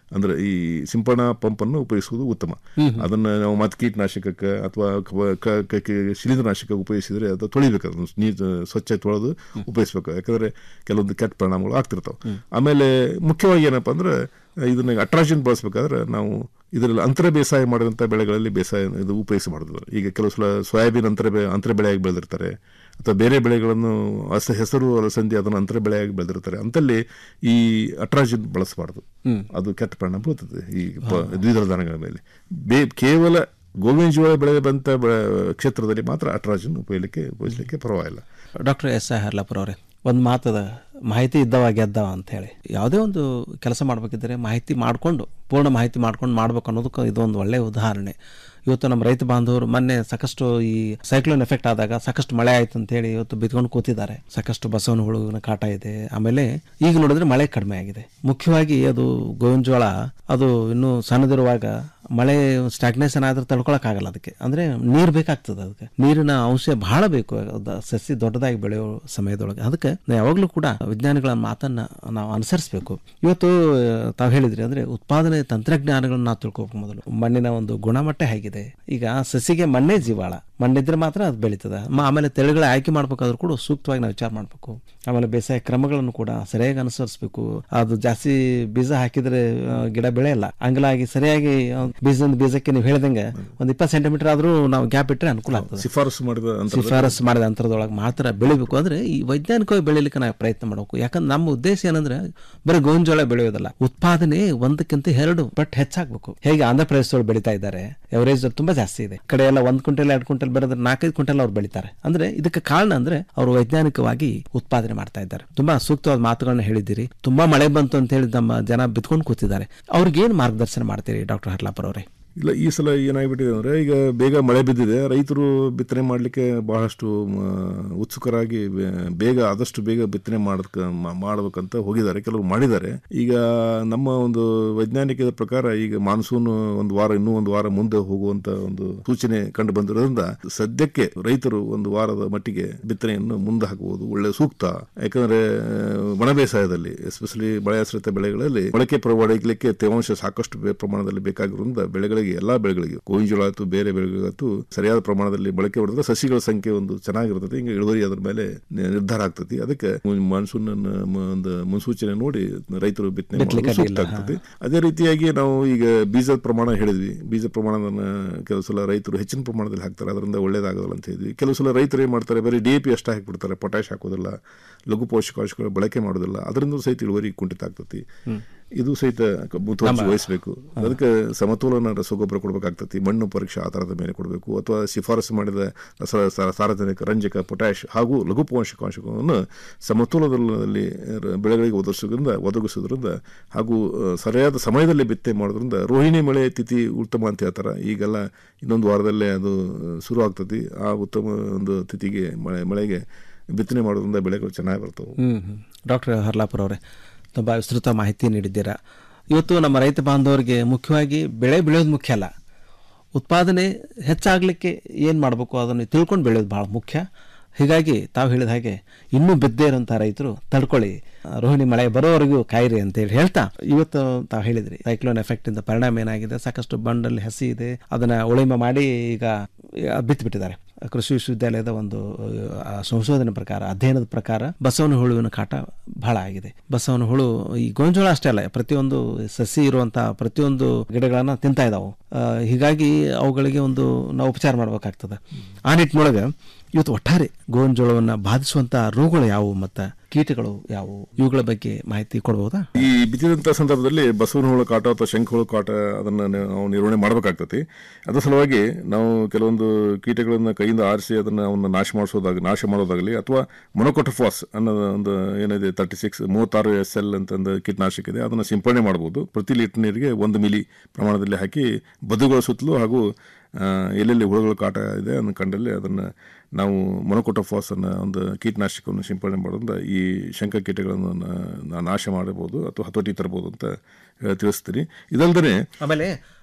ಅಂದ್ರೆ ಈ ಸಿಂಪಡಣಾ ಪಂಪ್ ಅನ್ನು ಉಪಯೋಗಿಸುವುದು ಉತ್ತಮ ಹ್ಮ್. ಅದನ್ನ ನಾವು ಮತ್ತೆ ಕೀಟನಾಶಕಕ್ಕೆ ಅಥವಾ ಕ- ಕ- ಕ- ಕ- ಶಿಲೀಂಧ್ರನಾಶಕ ಉಪಯೋಗಿಸಿದ್ರೆ ಅದು ತೊಳಿಬೇಕು ಅದನ್ನು ನೀರು ಸ್ವಚ್ಛ ತೊಳೆದು ಉಪಯೋಗಿಸ್ಬೇಕು ಯಾಕಂದ್ರೆ ಕೆಲವೊಂದು ಕೆಟ್ಟ ಪರಿಣಾಮಗಳು ಆಗ್ತಿರ್ತಾವೆ ಆಮೇಲೆ ಮುಖ್ಯವಾಗಿ ಏನಪ್ಪಾ ಅಂದ್ರೆ ಇದನ್ನ ಅಟ್ರಾಕ್ಷನ್ ಬಳಸಬೇಕಾದ್ರೆ ನಾವು ಇದರಲ್ಲಿ ಅಂತರ ಬೇಸಾಯ ಮಾಡಿದಂಥ ಬೆಳೆಗಳಲ್ಲಿ ಬೇಸಾಯ ಇದು ಉಪಯೋಗಿಸಬಾರ್ದು ಈಗ ಕೆಲವು ಸಲ ಸೋಯಾಬೀನ್ ಅಂತರ ಬೆ ಅಂತರ ಬೆಳೆಯಾಗಿ ಬೆಳೆದಿರ್ತಾರೆ ಅಥವಾ ಬೇರೆ ಬೆಳೆಗಳನ್ನು ಹಸ ಹೆಸರು ಅಲಸಂದಿ ಅದನ್ನು ಅಂತರ ಬೆಳೆಯಾಗಿ ಬೆಳೆದಿರ್ತಾರೆ ಅಂತಲ್ಲಿ ಈ ಅಟ್ರಾಜಿನ್ ಬಳಸಬಾರ್ದು ಹ್ಮ್. ಅದು ಕೆಟ್ಟ ಪರಿಣಾಮ ಬೀಳ್ತದೆ ಈ ಪ- ದ್ವಿದಳ ಧಾನ್ಯಗಳ ಮೇಲೆ ಬೇ ಕೇವಲ ಗೋವಿನ ಜೋಳ ಬೆಳೆ ಬಂತ ಬೆ- ಕ್ಷೇತ್ರದಲ್ಲಿ ಮಾತ್ರ ಅಟ್ರಾಜಿನ್ ಉಪಯೋಗಲಿಕ್ಕೆ ಉಪಯೋಗಿಸಲಿಕ್ಕೆ ಪರವಾಗಿಲ್ಲ ಡಾಕ್ಟರ್ ಎಸ್ ಐ ಹರ್ಲಾಪುರ ಅವರೇ ಒಂದು ಮಾತದ ಮಾಹಿತಿ ಇದ್ದವ ಗೆದ್ದವ ಅಂತ ಹೇಳಿ ಯಾವುದೇ ಒಂದು ಕೆಲಸ ಮಾಡಬೇಕಿದ್ರೆ ಮಾಹಿತಿ ಮಾಡಿಕೊಂಡು ಪೂರ್ಣ ಮಾಹಿತಿ ಮಾಡ್ಕೊಂಡು ಮಾಡ್ಬೇಕು ಅನ್ನೋದಕ್ಕೆ ಇದೊಂದು ಒಳ್ಳೆಯ ಉದಾಹರಣೆ ಇವತ್ತು ನಮ್ಮ ರೈತ ಬಾಂಧವರು ಮೊನ್ನೆ ಸಾಕಷ್ಟು ಈ ಸೈಕ್ಲೋನ್ ಎಫೆಕ್ಟ್ ಆದಾಗ ಸಾಕಷ್ಟು ಮಳೆ ಆಯ್ತು ಅಂತ ಹೇಳಿ ಇವತ್ತು ಬಿತ್ಕೊಂಡು ಕೂತಿದ್ದಾರೆ ಸಾಕಷ್ಟು ಬಸವನ ಹುಳುವಿನ ಕಾಟ ಇದೆ ಆಮೇಲೆ ಈಗ ನೋಡಿದ್ರೆ ಮಳೆ ಕಡಿಮೆ ಆಗಿದೆ ಮುಖ್ಯವಾಗಿ ಅದು ಗೋವಿನ ಜೋಳ ಅದು ಇನ್ನೂ ಸಣ್ಣದಿರುವಾಗ ಮಳೆ ಸ್ಟಾಗ್ನೇಷನ್ ಆದ್ರೆ ತಡ್ಕೊಳಕ್ಕಾಗಲ್ಲ ಅದಕ್ಕೆ ಅಂದ್ರೆ ನೀರು ಬೇಕಾಗ್ತದೆ ಅದಕ್ಕೆ ನೀರಿನ ಅಂಶ ಬಹಳ ಬೇಕು ಅದು ಸಸಿ ದೊಡ್ಡದಾಗಿ ಬೆಳೆಯೋ ಸಮಯದೊಳಗೆ ಅದಕ್ಕೆ ನಾವು ಯಾವಾಗಲೂ ಕೂಡ ವಿಜ್ಞಾನಿಗಳ ಮಾತನ್ನ ನಾವು ಅನುಸರಿಸಬೇಕು ಇವತ್ತು ತಾವು ಹೇಳಿದ್ರಿ ಅಂದ್ರೆ ಉತ್ಪಾದನೆ ತಂತ್ರಜ್ಞಾನಗಳನ್ನ ನಾವು ತಿಳ್ಕೊಬೇಕು ಮೊದಲು ಮಣ್ಣಿನ ಒಂದು ಗುಣಮಟ್ಟ ಹೇಗಿದೆ ಈಗ ಸಸಿಗೆ ಮಣ್ಣೇ ಜೀವಾಳ ಮಣ್ಣಿದ್ರೆ ಮಾತ್ರ ಅದು ಬೆಳೀತದೆ ಮ- ಆಮೇಲೆ ತಳಿಗಳ ಆಯ್ಕೆ ಮಾಡ್ಬೇಕಾದ್ರೂ ಕೂಡ ಸೂಕ್ತವಾಗಿ ನಾವು ವಿಚಾರ ಮಾಡಬೇಕು ಆಮೇಲೆ ಬೇಸಾಯ ಕ್ರಮಗಳನ್ನು ಕೂಡ ಸರಿಯಾಗಿ ಅನುಸರಿಸಬೇಕು ಅದು ಜಾಸ್ತಿ ಬೀಜ ಹಾಕಿದ್ರೆ ಆ, ಗಿಡ ಬೆಳೆಯಲ್ಲ ಹಂಗಲಾಗಿ ಸರಿಯಾಗಿ ಆ, ಬೀಜದಿಂದ ಬೀಜಕ್ಕೆ ನೀವು ಹೇಳ್ದಂಗೆ ಒಂದು ಇಪ್ಪತ್ತು ಸೆಂಟಿಮೀಟರ್ ಆದ್ರೂ ನಾವು ಗ್ಯಾಪ್ ಇಟ್ಟರೆ ಅನುಕೂಲ ಆಗ್ತದೆ ಶಿಫಾರಸು ಮಾಡಿದ ಅಂತರದಲ್ಲಿ- ಶಿಫಾರಸು ಮಾಡಿದ ಅಂತರದೊಳಗೆ ಮಾತ್ರ ಬೆಳಿಬೇಕು ಅಂದ್ರೆ ಈ ವೈಜ್ಞಾನಿಕವಾಗಿ ಬೆಳಿಲಿಕ್ಕೆ ನಾವು ಪ್ರಯತ್ನ ಮಾಡಬೇಕು ಯಾಕಂದ್ರೆ ನಮ್ಮ ಉದ್ದೇಶ ಏನಂದ್ರೆ ಬರೀ ಗೋವಿನ ಜೋಳ ಬೆಳೆಯೋದಲ್ಲ ಉತ್ಪಾದನೆ ಒಂದಕ್ಕಿಂತ ಎರಡು ಪಟ್ಟು ಹೆಚ್ಚಾಗಬೇಕು ಹೇಗೆ ಆಂಧ್ರ ಪ್ರದೇಶದೊಳಗೆ ಬೆಳೀತಾ ಇದ್ದಾರೆ ಎವರೇಜ್ ತುಂಬಾ ಜಾಸ್ತಿ ಇದೆ ಈ ಕಡೆ ಎಲ್ಲ ಒಂದ್ ಕ್ವಿಂಟಲ್ ಎರಡು ಕ್ವಿಂಟಲ್ ಬೆಳೆದ್ರೆ ನಾಲ್ಕೈದು ಕ್ವಿಂಟಲ್ ಅವ್ರು ಬೆಳಿತಾರೆ ಅಂದ್ರೆ ಇದಕ್ಕೆ ಕಾರಣ ಅಂದ್ರೆ ಅವರು ವೈಜ್ಞಾನಿಕವಾಗಿ ಉತ್ಪಾದನೆ ಮಾಡ್ತಾ ಇದ್ದಾರೆ ತುಂಬಾ ಸೂಕ್ತವಾದ ಮಾತುಗಳನ್ನ ಹೇಳಿದ್ದೀರಿ ತುಂಬಾ ಮಳೆ ಬಂತು ಅಂತ ಹೇಳಿ ನಮ್ಮ ಜನ ಬಿತ್ಕೊಂಡು ಕೂತಿದ್ದಾರೆ ಅವ್ರಿಗೆ ಏನ್ ಮಾರ್ಗದರ್ಶನ ಮಾಡ್ತೀರಿ ಡಾಕ್ಟರ್ ಹರ್ಲಾಪುರ ಅವರೇ ಇಲ್ಲ ಈ ಸಲ ಏನಾಗ್ಬಿಟ್ಟಿದೆ ಅಂದ್ರೆ ಈಗ ಬೇಗ ಮಳೆ ಬಿದ್ದಿದೆ ರೈತರು ಬಿತ್ತನೆ ಮಾಡಲಿಕ್ಕೆ ಬಹಳಷ್ಟು ಮ, ಉತ್ಸುಕರಾಗಿ ಬೆ- ಬೇಗ ಆದಷ್ಟು ಬೇಗ ಬಿತ್ತನೆ ಮಾಡಕ್ ಮ- ಮಾಡ್ಬೇಕಂತ ಹೋಗಿದ್ದಾರೆ ಕೆಲವರು ಮಾಡಿದ್ದಾರೆ ಈಗ ನಮ್ಮ ಒಂದು ವೈಜ್ಞಾನಿಕದ ಪ್ರಕಾರ ಈಗ ಮಾನ್ಸೂನ್ ಒಂದು ವಾರ ಇನ್ನೂ ಒಂದು ವಾರ ಮುಂದೆ ಹೋಗುವಂತ ಒಂದು ಸೂಚನೆ ಕಂಡು ಬಂದಿರೋದ್ರಿಂದ ಸದ್ಯಕ್ಕೆ ರೈತರು ಒಂದು ವಾರದ ಮಟ್ಟಿಗೆ ಬಿತ್ತನೆಯನ್ನು ಮುಂದೆ ಹಾಕಬಹುದು ಒಳ್ಳೆ ಸೂಕ್ತ ಯಾಕಂದ್ರೆ ಒಣ ಬೇಸಾಯದಲ್ಲಿ ಎಸ್ಪೆಷಲಿ ಮಳೆಯಾಶ್ರಿತ ಬೆಳೆಗಳಲ್ಲಿ ಮೊಳಕೆ ಪಡೆಯಲಿಕ್ಕೆ ತೇವಾಂಶ ಸಾಕಷ್ಟು ಬೇ- ಪ್ರಮಾಣದಲ್ಲಿ ಬೇಕಾಗಿರೋದ್ರಿಂದ ಬೆಳೆಗಳಿಗೆ ಎಲ್ಲಾ ಬೆಳೆಗಳಿಗೆ ಗೋವಿನ ಜೋಳ ಆಯ್ತು ಬೇರೆ ಬೆಳೆಗಳಿಗಾಯ್ತು ಸರಿಯಾದ ಪ್ರಮಾಣದಲ್ಲಿ ಬಳಕೆ ಹೊಡೆದ್ರೆ ಸಸಿಗಳ ಸಂಖ್ಯೆ ಒಂದು ಚೆನ್ನಾಗಿರ್ತದೆ ಹಿಂಗೆ ಇಳುವರಿ ಅದ್ರ ಮೇಲೆ ನಿ- ನಿರ್ಧಾರ ಆಗ್ತದೆ ಅದಕ್ಕೆ ಮಾನ್ಸೂನ್ ಒಂದು ಮುನ್ಸೂಚನೆ ನೋಡಿ ರೈತರು ಬಿತ್ತನೆ ಮಾಡೋದು ಬಿತ್ತಲಿಕ್ಕೆ ಸೂಕ್ತ ಅಡ್ಡಿಲ್ಲ, ಆಗ್ತದೆ ಅದೇ ರೀತಿಯಾಗಿ ನಾವು ಈಗ ಬೀಜದ ಪ್ರಮಾಣ ಹೇಳಿದ್ವಿ ಬೀಜ ಪ್ರಮಾಣದನ್ನ ಕೆಲವು ಸಲ ರೈತರು ಹೆಚ್ಚಿನ ಪ್ರಮಾಣದಲ್ಲಿ ಹಾಕ್ತಾರೆ ಅದರಿಂದ ಒಳ್ಳೇದಾಗೋದಿಲ್ಲ ಅಂತ ಹೇಳಿದ್ವಿ ಕೆಲವು ಸಲ ರೈತರು ಏನ್ ಮಾಡ್ತಾರೆ ಬರೀ ಡಿ ಎ ಪಿ ಅಷ್ಟೇ ಹಾಕಿಬಿಡ್ತಾರೆ ಪೊಟ್ಯಾಶ್ ಹಾಕೋದಿಲ್ಲ ಲಘು ಪೋಷಕಾಂಶಗಳು ಬಳಕೆ ಮಾಡೋದಿಲ್ಲ ಅದರಿಂದ ಸಹಿತ ಇಳುವರಿ ಕುಂಠಿತ ಆಗ್ತತಿ ಇದು ಸಹಿತ ಮುತುವರ್ಜಿ ನಮ್ಮ- ವಹಿಸಬೇಕು ಅದಕ್ಕೆ ಸಮತೋಲನ ರಸಗೊಬ್ಬರ ಕೊಡಬೇಕಾಗ್ತತಿ ಮಣ್ಣು ಪರೀಕ್ಷೆ ಆಧಾರದ ಮೇಲೆ ಕೊಡಬೇಕು ಅಥವಾ ಶಿಫಾರಸು ಮಾಡಿದ ರಸ ಸ- ಸಾರಜನಕ ರಂಜಕ ಪೊಟ್ಯಾಶ್ ಹಾಗೂ ಲಘು ಪೋಷಕಾಂಶಗಳನ್ನು ಸಮತೋಲನದಲ್ಲಿ ರ- ಬೆಳೆಗಳಿಗೆ ಒದಗಿಸೋದ್ರಿಂದ ಒದಗಿಸೋದ್ರಿಂದ ಹಾಗೂ ಆ, ಸರಿಯಾದ ಸಮಯದಲ್ಲಿ ಬಿತ್ತನೆ ಮಾಡೋದ್ರಿಂದ ರೋಹಿಣಿ ಮಳೆ ತಿಥಿ ಉತ್ತಮ ಅಂತ ಹೇಳ್ತಾರೆ ಈಗೆಲ್ಲ ಇನ್ನೊಂದು ವಾರದಲ್ಲೇ ಅದು ಶುರು ಆಗ್ತತಿ ಆ ಉತ್ತಮ ಒಂದು ತಿಥಿಗೆ ಮಳೆ ಮಳೆಗೆ ಬಿತ್ತನೆ ಮಾಡೋದ್ರಿಂದ ಬೆಳೆಗಳು ಚೆನ್ನಾಗಿ ಬರ್ತವೆ ಹ್ಮ್ ಹ್ಮ್. ಡಾಕ್ಟರ್ ಹರ್ಲಾಪುರ ಅವರೇ ತುಂಬ ವಿಸ್ತೃತ ಮಾಹಿತಿ ನೀಡಿದ್ದೀರಾ ಇವತ್ತು ನಮ್ಮ ರೈತ ಬಾಂಧವರಿಗೆ ಮುಖ್ಯವಾಗಿ ಬೆಳೆ ಬೆಳೆಯೋದು ಮುಖ್ಯ ಅಲ್ಲ ಉತ್ಪಾದನೆ ಹೆಚ್ಚಾಗಲಿಕ್ಕೆ ಏನು ಮಾಡಬೇಕು ಅದನ್ನು ತಿಳ್ಕೊಂಡು ಬೆಳೆಯೋದು ಭಾಳ ಮುಖ್ಯ ಹೀಗಾಗಿ ತಾವು ಹೇಳಿದ ಹಾಗೆ ಇನ್ನೂ ಬಿದ್ದೇ ಇರೋಂಥ ರೈತರು ತಡ್ಕೊಳ್ಳಿ ಆ, ರೋಹಿಣಿ ಮಳೆ ಬರೋವರೆಗೂ ಕಾಯಿರಿ ಅಂತೇಳಿ ಹೇಳ್ತಾ ಇವತ್ತು ತಾವು ಹೇಳಿದ್ರಿ ಸೈಕ್ಲೋನ್ ಎಫೆಕ್ಟ್ ಇಂದ ಪರಿಣಾಮ ಏನಾಗಿದೆ ಸಾಕಷ್ಟು ಬಂಡಲ್ಲಿ ಹಸಿ ಇದೆ ಅದನ್ನ ಉಳಿಮೆ ಮಾಡಿ ಈಗ ಬಿತ್ತಿಬಿಟ್ಟಿದ್ದಾರೆ ಕೃಷಿ ವಿಶ್ವವಿದ್ಯಾಲಯದ ಒಂದು ಆ, ಸಂಶೋಧನೆ ಪ್ರಕಾರ ಅಧ್ಯಯನದ ಪ್ರಕಾರ ಬಸವನ ಹುಳುವಿನ ಕಾಟ ಬಹಳ ಆಗಿದೆ ಬಸವನ ಹುಳು ಈ ಗೋಂಜೋಳ ಅಷ್ಟೇ ಅಲ್ಲ ಪ್ರತಿಯೊಂದು ಸಸಿ ಇರುವಂತ ಪ್ರತಿಯೊಂದು ಗಿಡಗಳನ್ನ ತಿಂತಾ ಇದಾವು ಆ, ಹೀಗಾಗಿ ಅವುಗಳಿಗೆ ಒಂದು ನಾವು ಉಪಚಾರ ಮಾಡ್ಬೇಕಾಗ್ತದೆ ಆ ನಿಟ್ಟಿನೊಳಗೆ ಇವತ್ತು ಒಟ್ಟಾರೆ ಗೋಂಜೋಳವನ್ನ ಬಾಧಿಸುವಂತ ರೋಗಗಳು ಯಾವುವು ಮತ್ತು ಕೀಟಗಳು ಯಾವುವು ಇವುಗಳ ಬಗ್ಗೆ ಮಾಹಿತಿ ಕೊಡಬಹುದಾ ಈ ಬಿತ್ತಿದಂಥ ಸಂದರ್ಭದಲ್ಲಿ ಬಸವನ ಹುಳು ಕಾಟ ಅಥವಾ ಶಂಖ ಹುಳು ಕಾಟ ಅದನ್ನು ನಾವು ನಿರ್ವಹಣೆ ಮಾಡಬೇಕಾಗ್ತತಿ ಅದ್ರ ಸಲುವಾಗಿ ನಾವು ಕೆಲವೊಂದು ಕೀಟಗಳನ್ನು ಕೈಯಿಂದ ಆರಿಸಿ ಅದನ್ನು ಅವನ್ನ ನಾಶ ಮಾಡಿಸೋದಾಗ ನಾಶ ಮಾಡೋದಾಗಲಿ ಅಥವಾ ಮೊನೊಕೊಟಫಾಸ್ ಅನ್ನೋ ಒಂದು ಏನಿದೆ ತರ್ಟಿ ಸಿಕ್ಸ್ ಮೂವತ್ತಾರು ಎಸ್ ಎಲ್ ಅಂತಂದು ಕೀಟನಾಶಕ ಇದೆ ಅದನ್ನು ಸಿಂಪಡಣೆ ಮಾಡ್ಬೋದು ಪ್ರತಿ ಲೀಟರ್ ನೀರಿಗೆ ಒಂದು ಮಿಲಿ ಪ್ರಮಾಣದಲ್ಲಿ ಹಾಕಿ ಬದುಗಳ ಸುತ್ತಲೂ ಹಾಗೂ ಆ, ಎಲ್ಲೆಲ್ಲಿ ಹುಳುಗಳ ಕಾಟ ಇದೆ ಅದನ್ನು ಕಂಡಲ್ಲಿ ಅದನ್ನು ನಾವು ಮೊನೊಕೊಟೋಫಾಸ್ ಅನ್ನೋ ಒಂದು ಕೀಟನಾಶಕವನ್ನು ಸಿಂಪಡಣೆ ಮಾಡೋದ್ರಿಂದ ಈ ಶಂಕ ಕೀಟಗಳನ್ನು ನಾ- ನಾಶ ಮಾಡಬಹುದು ಅಥವಾ ಹತೋಟಿ ತರಬಹುದು ಅಂತ ಹೇಳಿ ತಿಳಿಸ್ತೀನಿ ಇದಲ್ಲದೆ ಆಮೇಲೆ